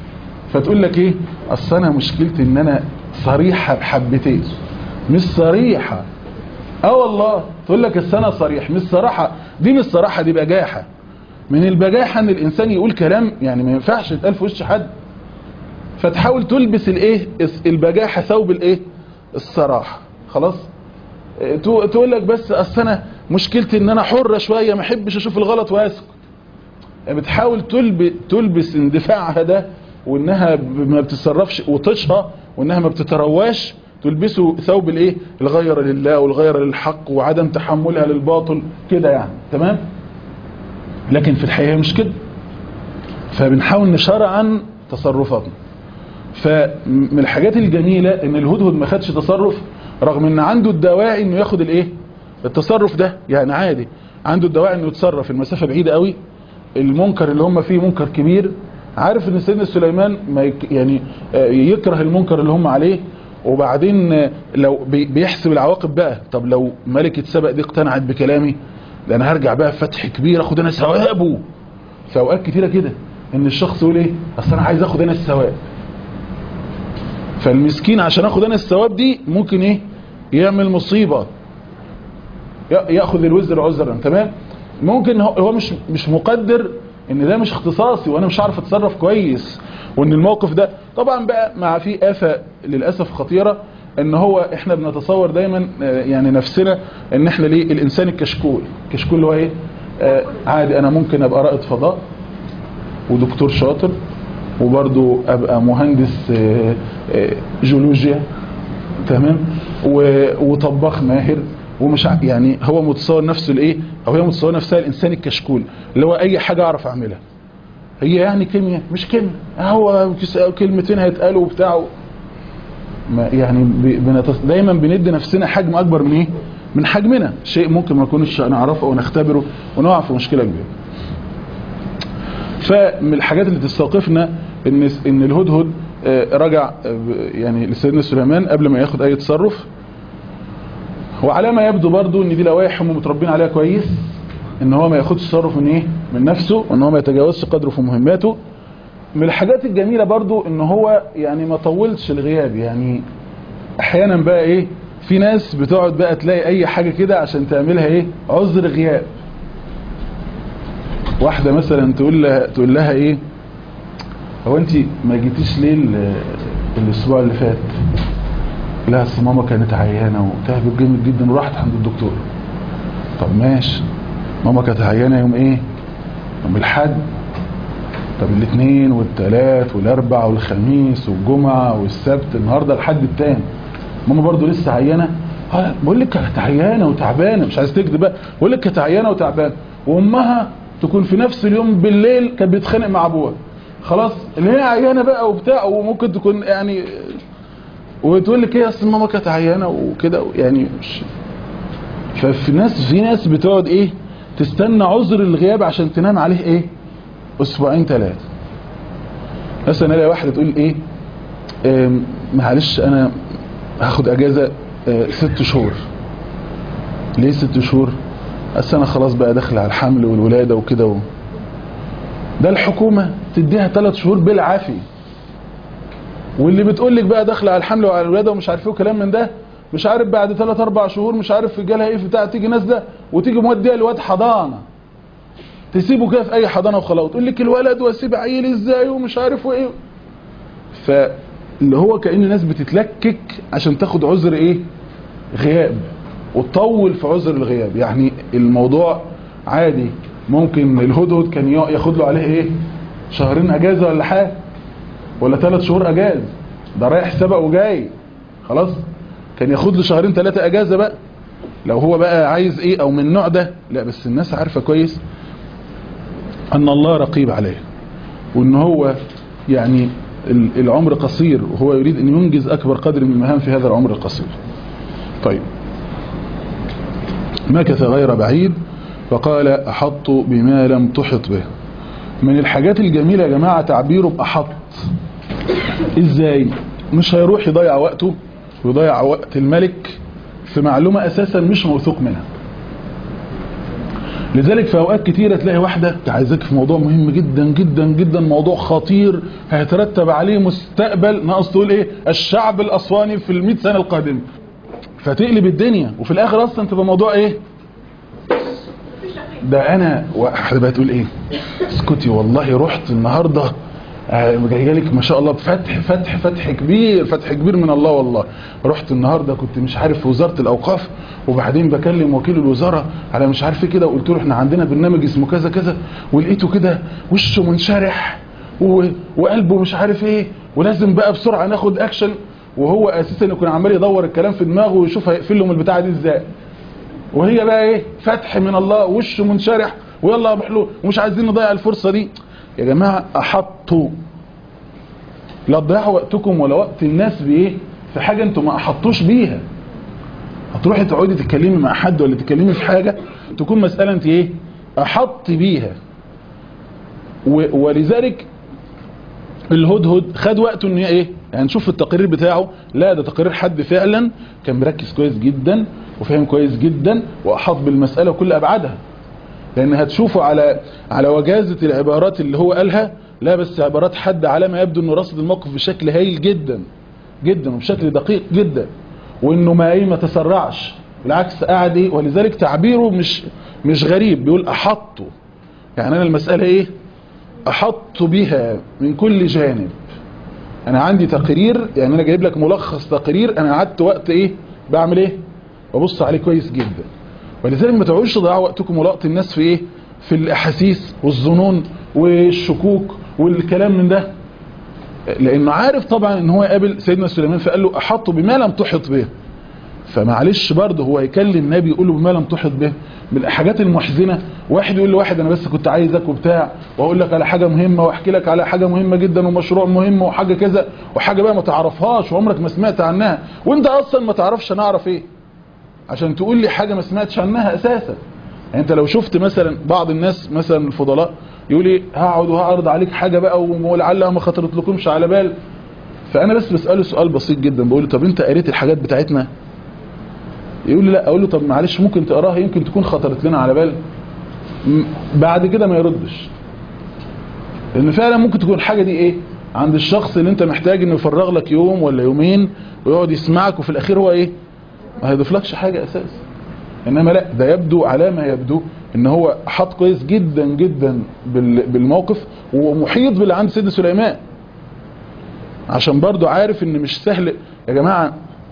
فتقول لك ايه اصل انا مشكلتي ان انا صريحه بحبتين مش صريحه اه والله تقول لك اصل انا صريح مش صراحه دي مش صراحه دي بجاحه من البجاحه ان الانسان يقول كلام يعني ما ينفعش يتقال في وش حد فتحاول تلبس الايه البجاحه ثوب الايه الصراحه خلاص تقول لك بس اصل انا مشكلتي ان انا حره شويه ما احبش اشوف الغلط واسكت بتحاول تلبس تلبس اندفاعها ده وانها ما بتتصرفش وطشها وانها ما بتترواش تلبسه ثوب الايه الغير لله والغير للحق وعدم تحملها للباطل كده يعني تمام لكن في الحقيقه مش كده فبنحاول نشرع عن تصرفاتنا فمن الحاجات الجميله ان الهدهد ما خدش تصرف رغم ان عنده الدواعي انه ياخد الايه التصرف ده يعني عادي عنده الدواعي انه يتصرف المسافه بعيده قوي المنكر اللي هم فيه منكر كبير عارف ان سيدنا سليمان ما يك يعني يكره المنكر اللي هم عليه وبعدين لو بيحسب العواقب بقى طب لو ملكة سبق دي اقتنعت بكلامي ده انا هرجع بقى بفتح كبير اخد انا ثوابه في اوقات كتيره كده ان الشخص يقول ايه اصل انا عايز اخد انا الثواب فالمسكين عشان اخد انا الثواب دي ممكن ايه يعمل مصيبه ياخذ الوزر عذرا تمام ممكن هو مش مش مقدر ان ده مش اختصاصي وانا مش عارف اتصرف كويس وان الموقف ده طبعا بقى مع في آفة للأسف خطيرة ان هو احنا بنتصور دايما يعني نفسنا ان احنا ليه الانسان الكشكول كشكول هو ايه آه عادي انا ممكن ابقى رائد فضاء ودكتور شاطر وبرضو ابقى مهندس آه آه جيولوجيا تمام وطباخ ماهر ومش يعني هو متصور نفسه الايه او هي متصور نفسها الانسان الكشكول اللي هو اي حاجة اعرف اعملها هي يعني كيمياء مش كيمياء هو كلمتين هيتقالوا وبتاع ما يعني بنتص... دايما بندي نفسنا حجم اكبر من ايه من حجمنا شيء ممكن ما نكونش نعرفه او نختبره ونقع في مشكله كبيره فمن الحاجات اللي تستوقفنا ان ان الهدهد رجع يعني لسيدنا سليمان قبل ما ياخد اي تصرف وعلى ما يبدو برضو ان دي لوائح هم متربين عليها كويس ان هو ما ياخدش تصرف من ايه من نفسه وان هو ما يتجاوزش قدره في مهماته من الحاجات الجميلة برضو ان هو يعني ما طولش الغياب يعني احيانا بقى ايه في ناس بتقعد بقى تلاقي اي حاجة كده عشان تعملها ايه عذر غياب واحدة مثلا تقول لها تقول لها ايه هو انت ما جيتيش ليه الاسبوع اللي فات لا اصل ماما كانت عيانه وتعبت جامد جدا وراحت عند الدكتور طب ماشي ماما كانت عيانه يوم ايه يوم الحد طب الاثنين والثلاث والاربع والخميس والجمعه والسبت النهارده الحد التاني ماما برضو لسه عيانه اه بقول لك كانت عيانه وتعبانه مش عايز تكذب بقى بقول لك كانت عيانه وتعبانه وامها تكون في نفس اليوم بالليل كانت بتتخانق مع ابوها خلاص اللي هي عيانه بقى وبتاع وممكن تكون يعني وتقول لك ايه اصل ماما كانت عيانه وكده يعني مش ففي ناس في ناس بتقعد ايه تستنى عذر الغياب عشان تنام عليه ايه اسبوعين ثلاثه مثلا الاقي واحده تقول ايه معلش انا هاخد اجازه اه ست شهور ليه ست شهور اصل انا خلاص بقى داخل على الحمل والولاده وكده و... ده الحكومه تديها ثلاث شهور بالعافيه واللي بتقول لك بقى داخله على الحمل وعلى الولاده ومش عارف ايه وكلام من ده مش عارف بعد 3 4 شهور مش عارف جالها ايه في بتاع تيجي نازله وتيجي موديه الواد حضانه تسيبه كده في اي حضانه وخلاص وتقول لك الولد واسيب عيل ازاي ومش عارف ايه فاللي هو كأن الناس بتتلكك عشان تاخد عذر ايه غياب وتطول في عذر الغياب يعني الموضوع عادي ممكن الهدهد كان ياخد له عليه ايه شهرين اجازه ولا حاجه ولا ثلاث شهور اجازه ده رايح سبق وجاي خلاص كان ياخد له شهرين ثلاثه اجازه بقى لو هو بقى عايز ايه او من النوع ده لا بس الناس عارفه كويس ان الله رقيب عليه وان هو يعني العمر قصير وهو يريد ان ينجز اكبر قدر من المهام في هذا العمر القصير طيب مكث غير بعيد فقال احط بما لم تحط به من الحاجات الجميلة يا جماعة تعبيره بأحط ازاي مش هيروح يضيع وقته ويضيع وقت الملك في معلومة اساسا مش موثوق منها لذلك في اوقات كتيرة تلاقي واحدة عايزاك في موضوع مهم جدا جدا جدا موضوع خطير هيترتب عليه مستقبل ناقص تقول ايه الشعب الاسواني في المئة سنة القادمة فتقلب الدنيا وفي الاخر اصلا تبقى موضوع ايه ده انا واحدة بقى تقول ايه اسكتي والله رحت النهاردة جايلك ما شاء الله فتح فتح فتح كبير فتح كبير من الله والله رحت النهارده كنت مش عارف في وزاره الاوقاف وبعدين بكلم وكيل الوزاره على مش عارف ايه كده وقلت له احنا عندنا برنامج اسمه كذا كذا ولقيته كده وشه منشرح و... وقلبه مش عارف ايه ولازم بقى بسرعه ناخد اكشن وهو اساسا يكون عمال يدور الكلام في دماغه ويشوف هيقفل لهم البتاعه دي ازاي وهي بقى ايه فتح من الله وشه منشرح ويلا يا محلول ومش عايزين نضيع الفرصه دي يا جماعة أحطوا لا تضيعوا وقتكم ولا وقت الناس بإيه في حاجة انتوا ما أحطوش بيها هتروحي تقعدي تتكلمي مع حد ولا تتكلمي في حاجة تكون مسألة انت ايه أحط بيها ولذلك الهدهد خد وقته ان ايه يعني نشوف في التقرير بتاعه لا ده تقرير حد فعلا كان مركز كويس جدا وفاهم كويس جدا واحاط بالمسألة وكل ابعادها لان هتشوفوا على على وجازة العبارات اللي هو قالها لا بس عبارات حد على ما يبدو انه رصد الموقف بشكل هايل جدا جدا وبشكل دقيق جدا وانه ما ايه ما تسرعش بالعكس قاعد ايه ولذلك تعبيره مش مش غريب بيقول احطه يعني انا المسألة ايه احط بها من كل جانب انا عندي تقرير يعني انا جايب لك ملخص تقرير انا قعدت وقت ايه بعمل ايه ببص عليه كويس جدا ولذلك ما تقعدوش تضيعوا وقتكم ولقط الناس في ايه في الاحاسيس والظنون والشكوك والكلام من ده لانه عارف طبعا ان هو يقابل سيدنا سليمان فقال له احط بما لم تحط به فمعلش برضه هو يكلم النبي يقول له بما لم تحط به من الحاجات المحزنه واحد يقول لواحد انا بس كنت عايزك وبتاع واقول لك على حاجه مهمه واحكي لك على حاجه مهمه جدا ومشروع مهم وحاجه كذا وحاجه بقى ما تعرفهاش وعمرك ما سمعت عنها وانت اصلا ما تعرفش انا اعرف ايه عشان تقول لي حاجة ما سمعتش عنها اساسا يعني انت لو شفت مثلا بعض الناس مثلا الفضلاء يقول لي هقعد وهعرض عليك حاجة بقى ولعلها ما خطرت لكمش على بال فانا بس بسأله سؤال بسيط جدا بقول له طب انت قريت الحاجات بتاعتنا يقول لي لا اقول له طب معلش ممكن تقراها يمكن تكون خطرت لنا على بال بعد كده ما يردش لان فعلا ممكن تكون الحاجة دي ايه عند الشخص اللي انت محتاج انه يفرغ لك يوم ولا يومين ويقعد يسمعك وفي الاخير هو ايه ما هيضيفلكش حاجة اساس انما لا ده يبدو على ما يبدو ان هو حط كويس جدا جدا بالموقف ومحيط باللي عند سيدنا سليمان عشان برضو عارف ان مش سهل يا جماعة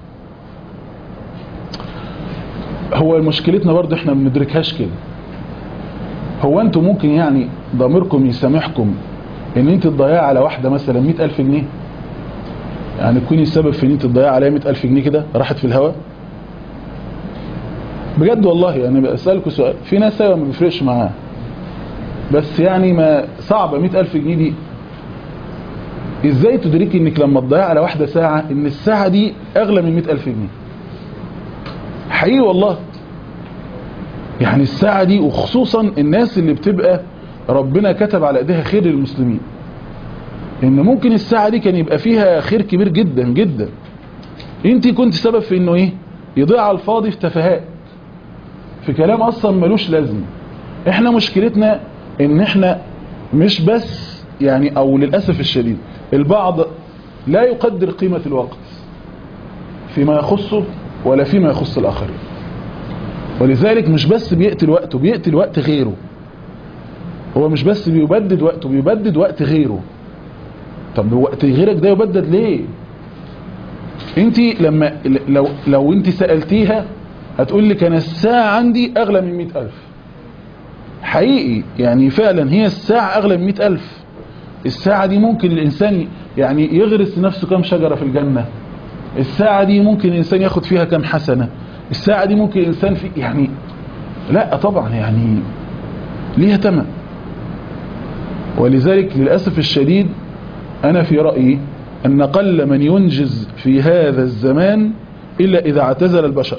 هو مشكلتنا برضو احنا ما بندركهاش كده هو انتوا ممكن يعني ضميركم يسامحكم ان انت تضيع على واحدة مثلا مئة الف جنيه يعني تكوني السبب في ان انت تضيع عليها مئة الف جنيه كده راحت في الهواء بجد والله يعني بسألكوا سؤال في ناس ايوه ما بيفرقش معاها بس يعني ما صعبة مئة الف جنيه دي ازاي تدركي انك لما تضيع على واحدة ساعة ان الساعة دي اغلى من مئة الف جنيه حقيقي والله يعني الساعة دي وخصوصا الناس اللي بتبقى ربنا كتب على ايديها خير للمسلمين ان ممكن الساعة دي كان يبقى فيها خير كبير جدا جدا انت كنت سبب في انه ايه يضيع على الفاضي في تفاهات في كلام اصلا ملوش لازمه احنا مشكلتنا ان احنا مش بس يعني او للأسف الشديد البعض لا يقدر قيمة الوقت فيما يخصه ولا فيما يخص الاخرين ولذلك مش بس بيقتل وقته بيقتل وقت غيره هو مش بس بيبدد وقته بيبدد وقت غيره طب وقت غيرك ده يبدد ليه انت لما لو لو انت سألتيها هتقول لك انا الساعة عندي اغلى من مئة الف حقيقي يعني فعلا هي الساعة اغلى من مئة الف الساعة دي ممكن الانسان يعني يغرس نفسه كم شجرة في الجنة الساعة دي ممكن الانسان ياخد فيها كم حسنة الساعة دي ممكن الانسان في يعني لا طبعا يعني ليها تمن ولذلك للأسف الشديد أنا في رأيي أن قل من ينجز في هذا الزمان إلا إذا اعتزل البشر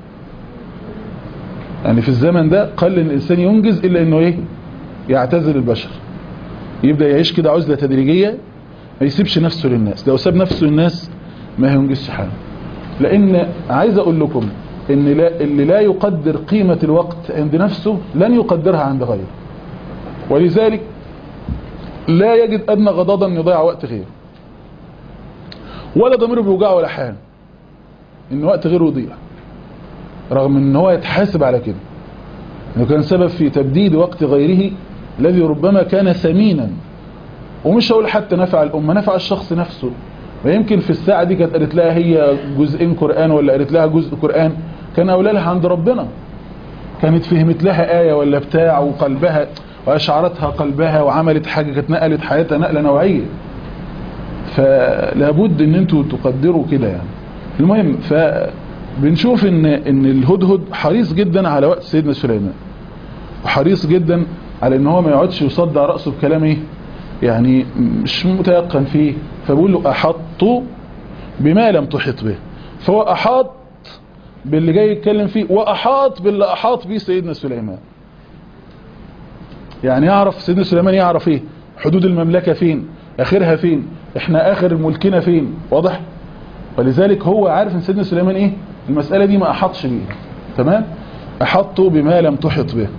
يعني في الزمن ده قل الإنسان ينجز إلا أنه إيه يعتزل البشر يبدأ يعيش كده عزلة تدريجية ما يسيبش نفسه للناس لو ساب نفسه للناس ما هينجزش حاجة لأن عايز أقول لكم ان لا اللي لا يقدر قيمة الوقت عند نفسه لن يقدرها عند غيره ولذلك لا يجد ادنى غضاضة ان يضيع وقت غيره ولا ضميره بيوجعه ولا حاجه ان وقت غيره يضيع رغم ان هو يتحاسب على كده انه كان سبب في تبديد وقت غيره الذي ربما كان ثمينا ومش هقول حتى نفع الامه نفع الشخص نفسه ويمكن في الساعه دي كانت قالت لها هي جزئين قران ولا قالت لها جزء قران كان اولى لها عند ربنا كانت فهمت لها ايه ولا بتاع وقلبها واشعرتها قلبها وعملت حاجه كانت نقلت حياتها نقله نوعيه فلابد ان انتوا تقدروا كده يعني المهم فبنشوف ان ان الهدهد حريص جدا على وقت سيدنا سليمان وحريص جدا على ان هو ما يقعدش يصدع راسه بكلام ايه يعني مش متيقن فيه فبقول له احط بما لم تحط به فهو احاط باللي جاي يتكلم فيه واحاط باللي احاط به سيدنا سليمان يعني يعرف سيدنا سليمان يعرف ايه حدود المملكة فين اخرها فين احنا اخر ملكنا فين واضح ولذلك هو عارف ان سيدنا سليمان ايه المسألة دي ما احطش بيه تمام احطه بما لم تحط به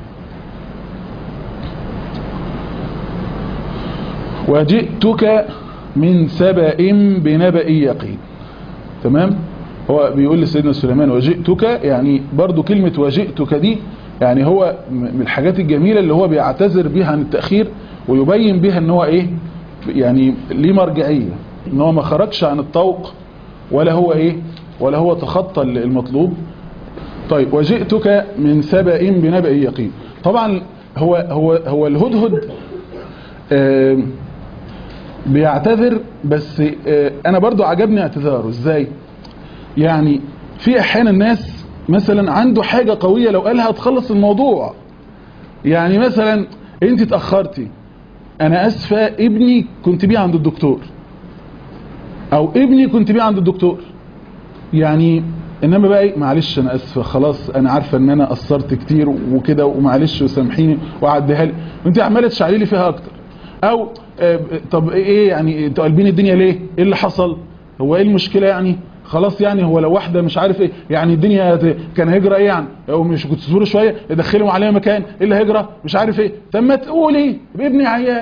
وجئتك من سبأ بنبأ يقين تمام هو بيقول لسيدنا سليمان وجئتك يعني برضو كلمة وجئتك دي يعني هو من الحاجات الجميلة اللي هو بيعتذر بها عن التأخير ويبين بها ان هو ايه يعني ليه مرجعية ان هو ما خرجش عن الطوق ولا هو ايه ولا هو تخطى المطلوب طيب وجئتك من سبأ بنبأ يقين طبعا هو هو هو الهدهد آه بيعتذر بس آه انا برضو عجبني اعتذاره ازاي يعني في احيانا الناس مثلا عنده حاجة قوية لو قالها تخلص الموضوع يعني مثلا انت اتأخرتي انا اسفة ابني كنت بيه عند الدكتور او ابني كنت بيه عند الدكتور يعني انما بقى ايه معلش انا اسفة خلاص انا عارفة ان انا قصرت كتير وكده ومعلش وسامحيني وعديها لي وانت عمالة تشعلي لي فيها اكتر او آه طب ايه يعني انتوا قلبين الدنيا ليه ايه اللي حصل هو ايه المشكلة يعني خلاص يعني هو لو واحدة مش عارف ايه يعني الدنيا كان هيجرى ايه يعني او مش كنت تصبروا شوية يدخلوا عليها مكان ايه اللي هيجرى مش عارف ايه طب ما تقولي بابني عيال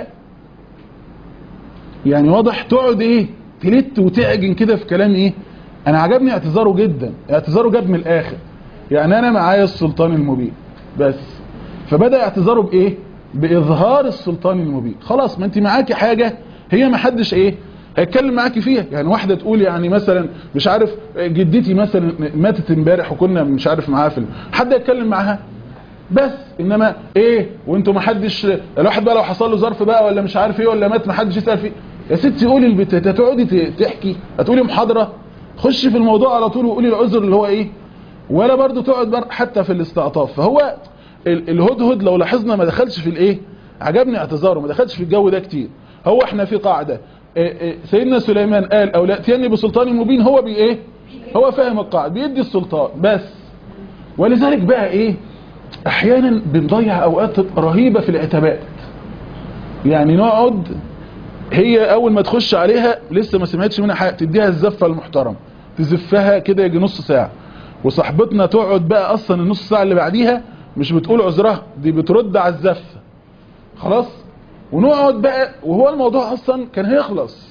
يعني واضح تقعد ايه تلت وتعجن كده في كلام ايه انا عجبني اعتذاره جدا اعتذاره جاب من الاخر يعني انا معايا السلطان المبين بس فبدأ اعتذاره بايه باظهار السلطان المبين خلاص ما انت معاكي حاجة هي ما حدش ايه هيتكلم معاكي فيها يعني واحدة تقول يعني مثلا مش عارف جدتي مثلا ماتت امبارح وكنا مش عارف معاها في حد يتكلم معاها بس انما ايه وانتوا ما حدش الواحد بقى لو حصل له ظرف بقى ولا مش عارف ايه ولا مات ما حدش يسال فيه يا ستي قولي البت هتقعدي تحكي هتقولي محاضره خشي في الموضوع على طول وقولي العذر اللي هو ايه ولا برضو تقعد حتى في الاستعطاف فهو الهدهد لو لاحظنا ما دخلش في الايه عجبني اعتذاره ما دخلش في الجو ده كتير هو احنا في قاعده سيدنا سليمان قال او لاتيني بسلطان مبين هو بي ايه هو فاهم القاعده بيدي السلطان بس ولذلك بقى ايه احيانا بنضيع اوقات رهيبه في العتابات يعني نقعد هي اول ما تخش عليها لسه ما سمعتش منها حاجه تديها الزفه المحترمه تزفها كده يجي نص ساعه وصاحبتنا تقعد بقى اصلا النص ساعه اللي بعديها مش بتقول عذرها دي بترد على الزفه خلاص ونقعد بقى وهو الموضوع اصلا كان هيخلص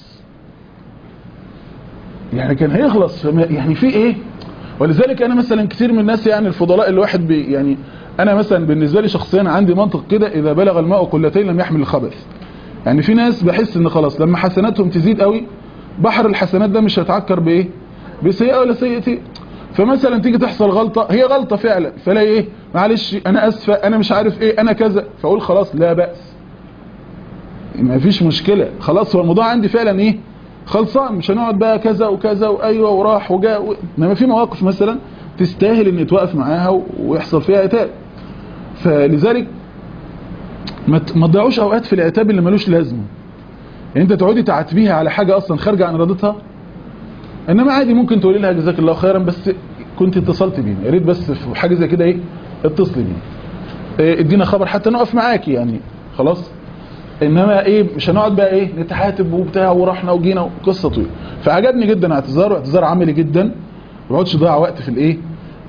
يعني كان هيخلص يعني في ايه ولذلك انا مثلا كتير من الناس يعني الفضلاء الواحد بي يعني انا مثلا بالنسبه لي شخصيا عندي منطق كده اذا بلغ الماء قلتين لم يحمل الخبث يعني في ناس بحس ان خلاص لما حسناتهم تزيد قوي بحر الحسنات ده مش هيتعكر بايه بسيئه ولا سيئتين فمثلا تيجي تحصل غلطه هي غلطه فعلا فلا ايه معلش انا اسفه انا مش عارف ايه انا كذا فاقول خلاص لا باس ما فيش مشكلة خلاص هو الموضوع عندي فعلا ايه خلصان مش هنقعد بقى كذا وكذا وايوه وراح وجاء و... انما في مواقف مثلا تستاهل ان يتوقف معاها ويحصل فيها عتاب فلذلك ما ما تضيعوش اوقات في العتاب اللي ملوش لازمه يعني انت تقعدي تعاتبيها على حاجه اصلا خارجه عن ارادتها انما عادي ممكن تقولي لها جزاك الله خيرا بس كنت اتصلت بينا يا ريت بس في حاجه زي كده ايه اتصلي بينا إيه ادينا خبر حتى نقف معاكي يعني خلاص انما ايه مش هنقعد بقى ايه نتحاتب وبتاع ورحنا وجينا وقصه طويله فعجبني جدا اعتذاره اعتذار عملي جدا ما بقعدش اضيع وقت في الايه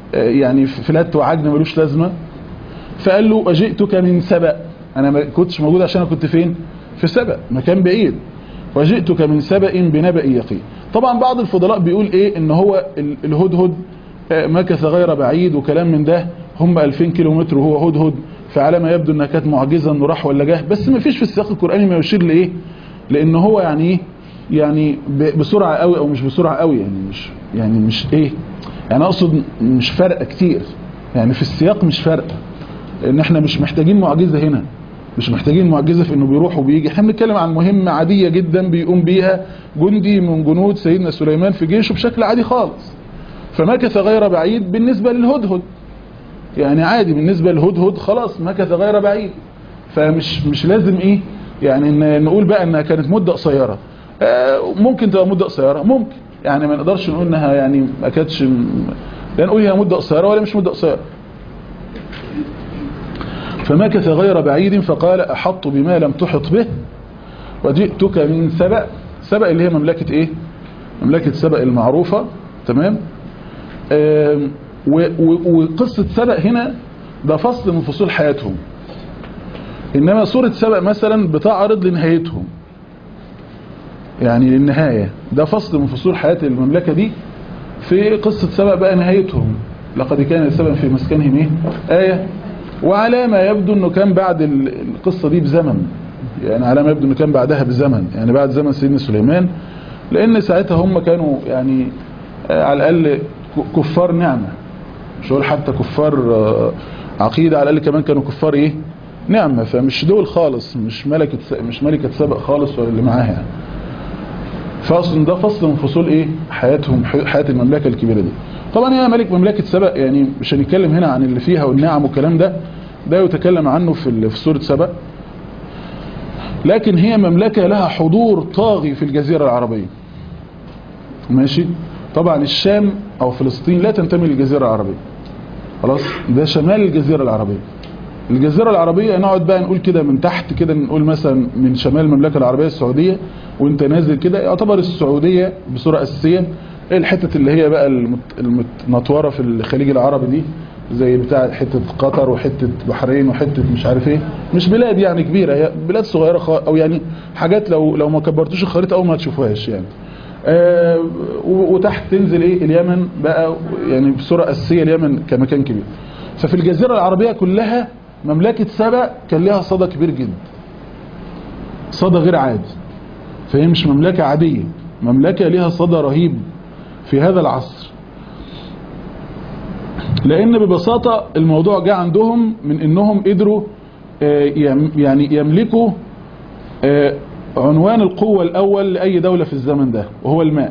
يعني فلات وعجن ملوش لازمة فقال له أجئتك من سبأ أنا ما كنتش موجود عشان أنا كنت فين في سبأ مكان بعيد وجئتك من سبأ بنبأ يقين طبعا بعض الفضلاء بيقول ايه ان هو الهدهد مكث غير بعيد وكلام من ده هم 2000 كيلو متر وهو هدهد فعلى ما يبدو انها كانت معجزه انه راح ولا جه بس ما فيش في السياق القراني ما يشير لايه لان هو يعني ايه يعني بسرعه قوي او مش بسرعه قوي يعني مش يعني مش ايه يعني اقصد مش فرق كتير يعني في السياق مش فرق ان احنا مش محتاجين معجزه هنا مش محتاجين معجزه في انه بيروح وبيجي احنا بنتكلم عن مهمه عاديه جدا بيقوم بيها جندي من جنود سيدنا سليمان في جيشه بشكل عادي خالص فمكث غير بعيد بالنسبه للهدهد يعني عادي بالنسبه للهدهد خلاص مكث غير بعيد فمش مش لازم ايه يعني نقول بقى انها كانت مده قصيره آه ممكن تبقى مده قصيره ممكن يعني ما نقدرش نقول انها يعني ما كانتش لا نقول هي مده قصيره ولا مش مده قصيره فمكث غير بعيد فقال أحط بما لم تحط به وجئتك من سبأ سبأ اللي هي مملكة ايه مملكة سبأ المعروفة تمام وقصة سبأ هنا ده فصل من فصول حياتهم إنما سورة سبأ مثلا بتعرض لنهايتهم يعني للنهاية ده فصل من فصول حياة المملكة دي في قصة سبأ بقى نهايتهم لقد كان سبأ في مسكنهم ايه آية وعلى ما يبدو انه كان بعد القصة دي بزمن يعني على ما يبدو انه كان بعدها بزمن يعني بعد زمن سيدنا سليمان لان ساعتها هم كانوا يعني على الاقل كفار نعمة مش هقول حتى كفار عقيدة على الاقل كمان كانوا كفار ايه نعمة فمش دول خالص مش ملكة مش ملكة سبق خالص ولا اللي معاها فاصل ده فصل من فصول ايه حياتهم حياة المملكة الكبيرة دي طبعا هي ملك مملكة سبأ يعني مش هنتكلم هنا عن اللي فيها والنعم والكلام ده ده يتكلم عنه في في سورة سبأ لكن هي مملكة لها حضور طاغي في الجزيرة العربية ماشي طبعا الشام او فلسطين لا تنتمي للجزيرة العربية خلاص ده شمال الجزيرة العربية الجزيرة العربية نقعد بقى نقول كده من تحت كده نقول مثلا من شمال المملكة العربية السعودية وانت نازل كده يعتبر السعودية بصورة أساسية الحتة اللي هي بقى المتنطورة في الخليج العربي دي زي بتاع حتة قطر وحتة بحرين وحتة مش عارف ايه مش بلاد يعني كبيرة هي بلاد صغيرة خ... او يعني حاجات لو لو ما كبرتوش الخريطة او ما تشوفوهاش يعني آه وتحت تنزل ايه اليمن بقى يعني بصورة أساسية اليمن كمكان كبير ففي الجزيرة العربية كلها مملكة سبأ كان لها صدى كبير جدا صدى غير عادي فهي مش مملكة عادية مملكة لها صدى رهيب في هذا العصر لان ببساطة الموضوع جاء عندهم من انهم قدروا يعني يملكوا عنوان القوة الاول لأي دولة في الزمن ده وهو الماء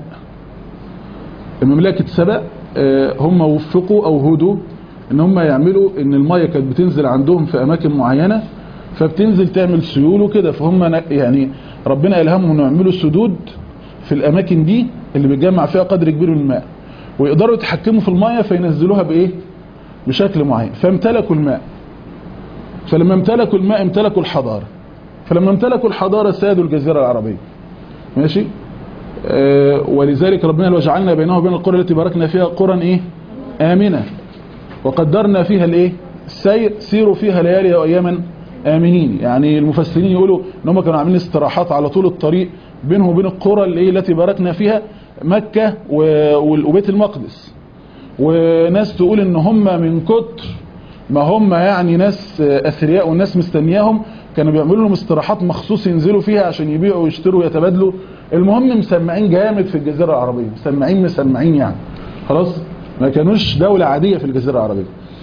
مملكة سبأ هم وفقوا او هدوا ان هم يعملوا ان المية كانت بتنزل عندهم في اماكن معينة فبتنزل تعمل سيول وكده فهم يعني ربنا الهمهم انه يعملوا سدود في الاماكن دي اللي بيتجمع فيها قدر كبير من الماء ويقدروا يتحكموا في المية فينزلوها بايه بشكل معين فامتلكوا الماء فلما امتلكوا الماء امتلكوا الحضارة فلما امتلكوا الحضارة سادوا الجزيرة العربية ماشي آه ولذلك ربنا لو جعلنا بينه وبين القرى التي باركنا فيها قرى ايه آمنة وقدرنا فيها الايه السير سيروا فيها ليالي واياما آمنين يعني المفسرين يقولوا ان هم كانوا عاملين استراحات على طول الطريق بينهم وبين القرى اللي التي باركنا فيها مكة وبيت المقدس وناس تقول ان هم من كتر ما هم يعني ناس اثرياء والناس مستنياهم كانوا بيعملوا لهم استراحات مخصوص ينزلوا فيها عشان يبيعوا ويشتروا ويتبادلوا المهم مسمعين جامد في الجزيرة العربية مسمعين مسمعين يعني خلاص ما كانوش دولة عادية في الجزيرة العربية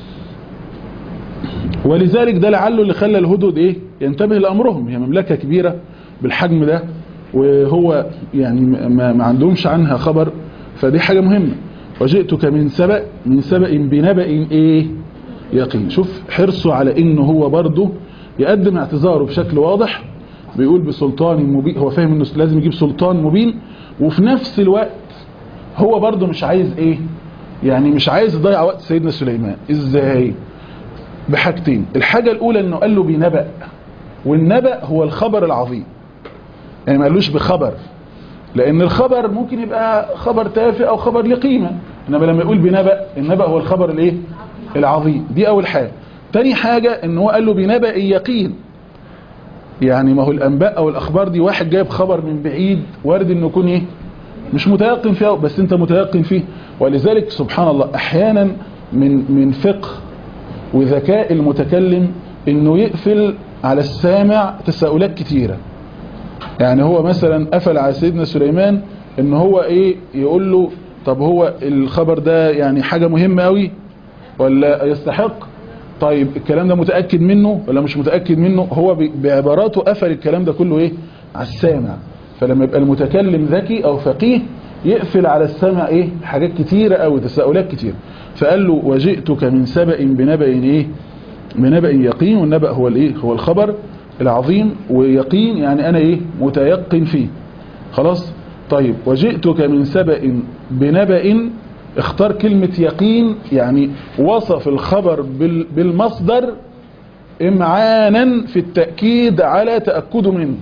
ولذلك ده لعله اللي خلى الهدود ايه ينتبه لامرهم هي مملكة كبيرة بالحجم ده وهو يعني ما, ما عندهمش عنها خبر فدي حاجة مهمة وجئتك من سبأ من سبأ بنبأ ايه يقين شوف حرصه على انه هو برضه يقدم اعتذاره بشكل واضح بيقول بسلطان مبين هو فاهم انه لازم يجيب سلطان مبين وفي نفس الوقت هو برضه مش عايز ايه يعني مش عايز يضيع وقت سيدنا سليمان ازاي بحاجتين الحاجة الاولى انه قال له بنبأ والنبأ هو الخبر العظيم يعني ما قالوش بخبر لان الخبر ممكن يبقى خبر تافه او خبر لقيمة انما لما يقول بنبأ النبأ هو الخبر الايه العظيم دي اول حاجة تاني حاجة ان هو قال له بنبأ يقين يعني ما هو الانباء او الاخبار دي واحد جايب خبر من بعيد وارد انه يكون ايه مش متيقن فيه بس انت متيقن فيه ولذلك سبحان الله احيانا من من فقه وذكاء المتكلم انه يقفل على السامع تساؤلات كتيرة يعني هو مثلا قفل على سيدنا سليمان ان هو ايه يقول له طب هو الخبر ده يعني حاجة مهمة قوي ولا يستحق طيب الكلام ده متأكد منه ولا مش متأكد منه هو بعباراته قفل الكلام ده كله ايه على السامع فلما يبقى المتكلم ذكي او فقيه يقفل على السامع ايه حاجات كتيرة قوي تساؤلات كتير فقال له وجئتك من سبأ بنبأ ايه بنبأ يقين والنبأ هو الايه هو الخبر العظيم ويقين يعني انا ايه متيقن فيه خلاص طيب وجئتك من سبأ بنبأ اختار كلمة يقين يعني وصف الخبر بالمصدر امعانا في التأكيد على تأكده منه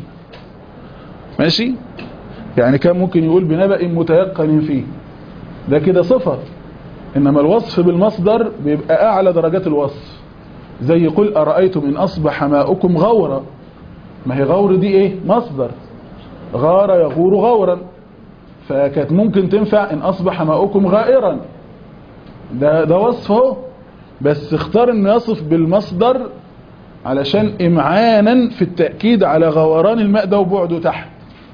ماشي يعني كان ممكن يقول بنبأ متيقن فيه ده كده صفة انما الوصف بالمصدر بيبقى اعلى درجات الوصف زي قل أرأيتم إن أصبح ماؤكم غورا ما هي غور دي ايه مصدر غار يغور غورا فكانت ممكن تنفع إن أصبح ماؤكم غائرا ده, ده وصف اهو بس اختار انه يصف بالمصدر علشان امعانا في التأكيد على غوران الماء ده وبعده تحت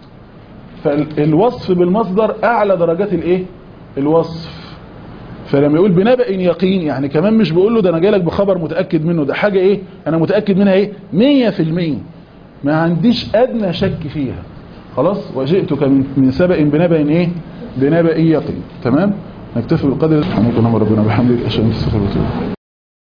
فالوصف بالمصدر اعلى درجات الايه الوصف فلما يقول بنبأ يقين يعني كمان مش بيقول له ده انا جايلك بخبر متأكد منه ده حاجة ايه انا متأكد منها ايه مية في المية ما عنديش ادنى شك فيها خلاص وجئتك من, من سبأ بنبأ ايه بنبأ يقين تمام نكتفي بالقدر سبحانك اللهم ربنا بحمدك اشهد ان لا اله الا انت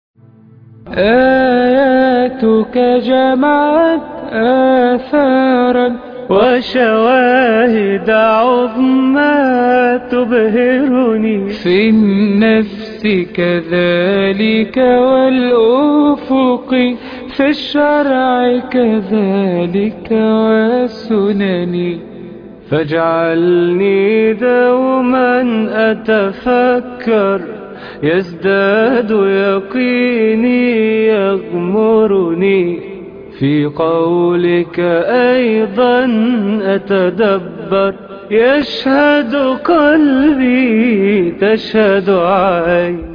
آياتك جمعت آثارا وشواهد عظمى تبهرني في النفس كذلك والأفق في الشرع كذلك والسنن فاجعلني دوما أتفكر يزداد يقيني يغمرني في قولك أيضا أتدبر يشهد قلبي تشهد عيني